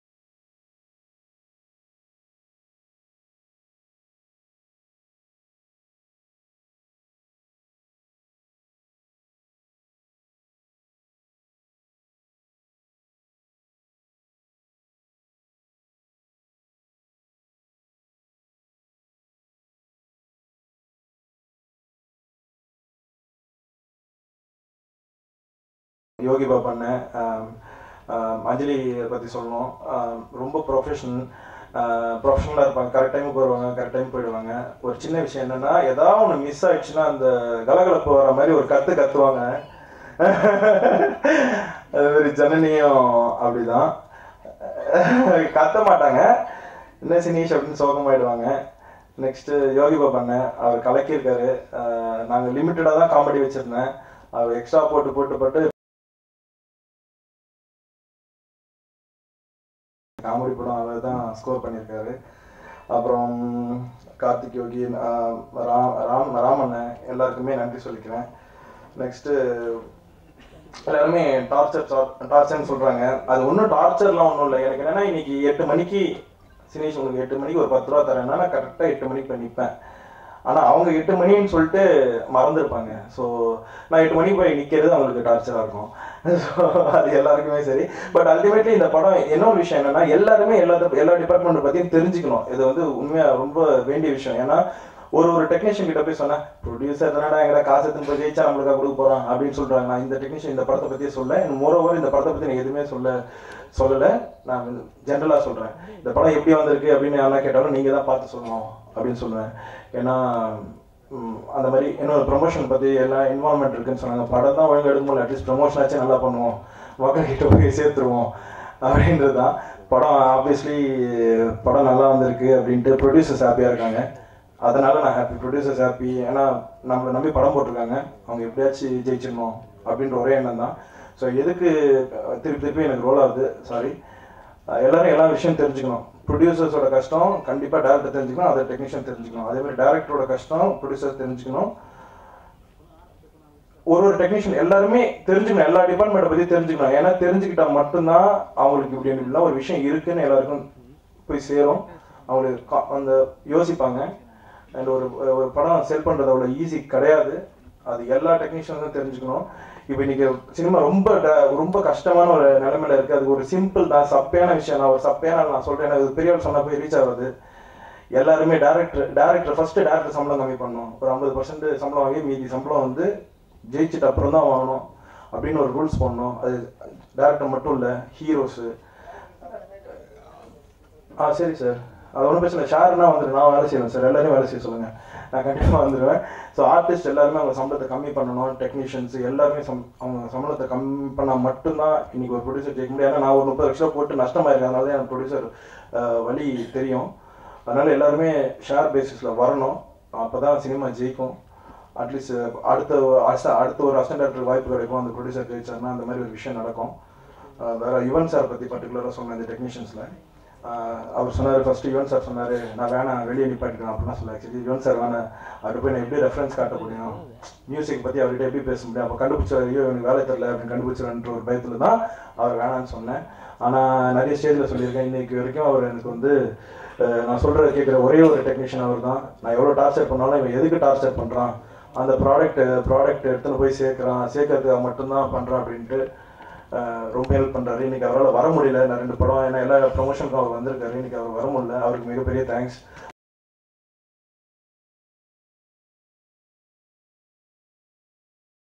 யோகிபா பண்ணேன் ஆம், ஆம், அஞ்சலி பற்றி சொல்லணும் ஆம், ரொம்ப ப்ரொஃபஷனல் ப்ரொஃபஷனலாக இருப்பாங்க கரெக்ட் டைமுக்கு வருவாங்க கரெக்ட் டைம் போயிடுவாங்க ஒரு சின்ன விஷயம் என்னன்னா ஏதாவது ஒன்று மிஸ் ஆயிடுச்சுன்னா அந்த கலகலப்பு வர மாதிரி ஒரு கத்து கத்துவாங்க அது மாதிரி ஜனனியும் அப்படிதான் கத்த மாட்டாங்க என்ன சினீஷ் அப்படின்னு சோகமாயிடுவாங்க நெக்ஸ்ட் யோகிபா பண்ணேன் அவர் கலக்கியிருக்காரு நாங்கள் லிமிட்டடாக தான் காமெடி வச்சுருந்தேன் அவர் எக்ஸ்ட்ரா போட்டு போட்டு போட்டு காமெடி படம் அவர் தான் ஸ்கோர் பண்ணியிருக்காரு அப்புறம் கார்த்திக் யோகி ஆஹ் ராம் ராம் ராமண்ணன் எல்லாருக்குமே நன்றி சொல்லிக்கிறேன் நெக்ஸ்ட்டு எல்லாருமே டார்ச்சர் டார்ச்சர்னு சொல்கிறாங்க அது ஒன்றும் டார்ச்சர்லாம் ஒன்றும் இல்லை எனக்கு என்னென்னா இன்னைக்கு எட்டு மணிக்கு சினேஷ் உங்களுக்கு எட்டு மணிக்கு ஒரு பத்து ரூபா தரேன்னா நான் கரெக்டாக எட்டு மணிக்கு போய் நிற்பேன் ஆனால் அவங்க எட்டு மணின்னு சொல்லிட்டு மறந்துருப்பாங்க ஸோ நான் எட்டு மணிக்கு போய் நிற்கிறது அவங்களுக்கு டார்ச்சராக இருக்கும் ஸோ அது எல்லாருக்குமே சரி பட் அல்டிமேட்லி இந்த படம் இன்னொரு விஷயம் என்னன்னா எல்லாருமே எல்லா எல்லா டிபார்ட்மெண்ட் பற்றியும் தெரிஞ்சுக்கணும் இது வந்து உண்மையாக ரொம்ப வேண்டிய விஷயம் ஏன்னா ஒரு ஒரு டெக்னீஷியன் கிட்ட போய் சொன்னேன் ப்ரொடியூசர் தானடா எங்கடா காசு எடுத்து போய் ஜெயிச்சா நம்மளுக்கா கொடுக்க போறான் அப்படின்னு சொல்றாங்க நான் இந்த டெக்னீஷியன் இந்த படத்தை பத்தியே சொல்ல மோரோவர் இந்த படத்தை பத்தி நான் எதுவுமே சொல்ல சொல்லலை நான் ஜென்ரலாக சொல்றேன் இந்த படம் எப்படி வந்திருக்கு அப்படின்னு யாரா கேட்டாலும் நீங்க தான் பார்த்து சொல்லணும் அப்படின்னு சொல்லுவேன் ஏன்னா ம், அந்த மாதிரி இன்னொரு ப்ரொமோஷன் பத்தி எல்லாம் இன்வால்மெண்ட் இருக்குன்னு சொன்னாங்க படம் தான் ஒழுங்கு எடுக்க முடியல அட்லீஸ்ட் ப்ரொமோஷன் ஆச்சும் நல்லா பண்ணுவோம் மக்கள் கிட்ட போய் சேர்த்துருவோம் அப்படின்றது தான் படம் ஆப்வியஸ்லி படம் நல்லா வந்திருக்கு அப்படின்ட்டு ப்ரொடியூசர்ஸ் ஹாப்பியாக இருக்காங்க அதனால நான் ஹாப்பி ப்ரொடியூசர்ஸ் ஹாப்பி ஏன்னா நம்மளை நம்பி படம் போட்டிருக்காங்க அவங்க எப்படியாச்சும் ஜெயிச்சிடணும் அப்படின்ற ஒரே எண்ணம் தான் ஸோ எதுக்கு அஹ், திருப்பி திருப்பி எனக்கு ரோல் ஆகுது சாரி எல்லாரும் எல்லா விஷயம் தெரிஞ்சுக்கணும் ப்ரொடியூசர்ஸோட கஷ்டம் கண்டிப்பாக டேரக்டர் தெரிஞ்சுக்கணும் அதை டெக்னீஷியன் தெரிஞ்சுக்கணும் அதே மாதிரி டேரக்டரோட கஷ்டம் ப்ரொடியூசர் தெரிஞ்சுக்கணும் ஒரு ஒரு டெக்னீஷியன் எல்லாருமே தெரிஞ்சுக்கணும் எல்லா டிபார்ட்மெண்ட்டை பற்றி தெரிஞ்சுக்கணும் ஏன்னா தெரிஞ்சுக்கிட்டா மட்டும்தான் அவங்களுக்கு இப்படி இப்படிலாம் ஒரு விஷயம் இருக்குன்னு எல்லாருக்கும் போய் சேரும் அவங்களுக்கு கா- அந்த யோசிப்பாங்க அண்ட் ஒரு ஒரு படம் செல் பண்ணுறது அவ்வளோ ஈஸி கிடையாது அது எல்லா டெக்னீஷியனும் தெரிஞ்சுக்கணும் இப்போ இன்னைக்கு சினிமா ரொம்ப ட- ரொம்ப கஷ்டமான ஒரு நிலைமையில இருக்கு அது ஒரு சிம்பிள் தான் சப்பையான விஷயம் நான் ஒரு சப்பையான நான் சொல்றேன் எனக்கு பெரியவர் சொன்ன போய் ரீச் ஆகுது எல்லாருமே டேரக்டர் டேரக்டர் ஃபஸ்ட்டு டேரக்டர் சம்பளம் கம்மி பண்ணணும் ஒரு ஐம்பது பர்சன்ட் சம்பளம் வாங்கி மீதி சம்பளம் வந்து ஜெயிச்சுட்டு அப்புறம் தான் வாங்கணும் அப்படின்னு ஒரு ரூல்ஸ் போடணும் அது டேரக்டர் மட்டும் இல்லை ஹீரோஸு ஆ சரி சார் அது ஒன்றும் பிரச்சனை இல்லை ஷேர்னா வந்துடு நான் வேலை செய்வேன் சார் எல்லாரையும் வேலை செய்ய சொல்லுங்கள் நான் கண்டிப்பாக வந்துடுவேன் ஸோ ஆர்டிஸ்ட் எல்லாருமே அவங்க சம்பளத்தை கம்மி பண்ணணும் டெக்னீஷியன்ஸ் எல்லாருமே சம் அவங்க சம்பளத்தை கம்மி பண்ணால் மட்டும்தான் இன்னைக்கு ஒரு ப்ரொடியூசர் ஜெயிக்க முடியும் ஏன்னா நான் ஒரு முப்பது லட்சம் போட்டு நஷ்டமாயிருக்கேன் அதனால தான் எனக்கு ப்ரொடியூசர் வழி தெரியும் அதனால எல்லாருமே ஷேர் பேசிஸில் வரணும் அப்போ தான் சினிமா ஜெயிக்கும் அட்லீஸ்ட் அடுத்த அச அடுத்த ஒரு அசிஸ்டன்ட் டேரக்டர் வாய்ப்பு கிடைக்கும் அந்த ப்ரொடியூசர் ஜெயிச்சாருன்னா அந்த மாதிரி ஒரு விஷயம் நடக்கும் அஹ் வேற யுவன் சார் பற்றி பர்டிகுலராக சொன்னேன் இந்த டெக்னீஷியன்ஸில் அவர் சொன்னார் ஃபர்ஸ்ட் யுவன் சார் சொன்னார் நான் வேணாம் வெளியே நிப்பாட்டிக்கிறேன் அப்படிலாம் சொல்ல ஆக்சுவலி யுவன் சார் வேணாம் அவர்கிட்ட போய் நான் எப்படி ரெஃபரன்ஸ் காட்ட முடியும் மியூசிக் பற்றி அவர்கிட்ட எப்படி பேச முடியும் அப்போ கண்டுபிடிச்சார் ஐயோ எனக்கு வேலை தெரில அப்படின்னு கண்டுபிடிச்சிருன்ற ஒரு பயத்தில் தான் அவர் வேணான்னு சொன்னேன் ஆனால் நிறைய ஸ்டேஜில் சொல்லியிருக்கேன் இன்னைக்கு வரைக்கும் அவர் எனக்கு வந்து அஹ், நான் சொல்கிறத கேட்குற ஒரே ஒரு டெக்னீஷியன் அவர் தான் நான் எவ்வளோ டார்ச்சர் பண்ணாலும் இவன் எதுக்கு டார்ச்சர் பண்ணுறான் அந்த ப்ராடக்ட் ப்ராடக்ட் எடுத்துன்னு போய் சேர்க்குறான் சேர்க்கறதுக்கு மட்டும்தான் பண்ணுறான் அப்படின்ட்டு அஹ், ரொம்ப ஹெல்ப் பண்ணுறாரு இன்னைக்கு அவரால் வர முடியல நான் ரெண்டு படம் ஏன்னா எல்லா ப்ரொமோஷனுக்கும் அவர் வந்திருக்காரு இன்னைக்கு அவர் வர முடியல அவருக்கு மிகப்பெரிய தேங்க்ஸ்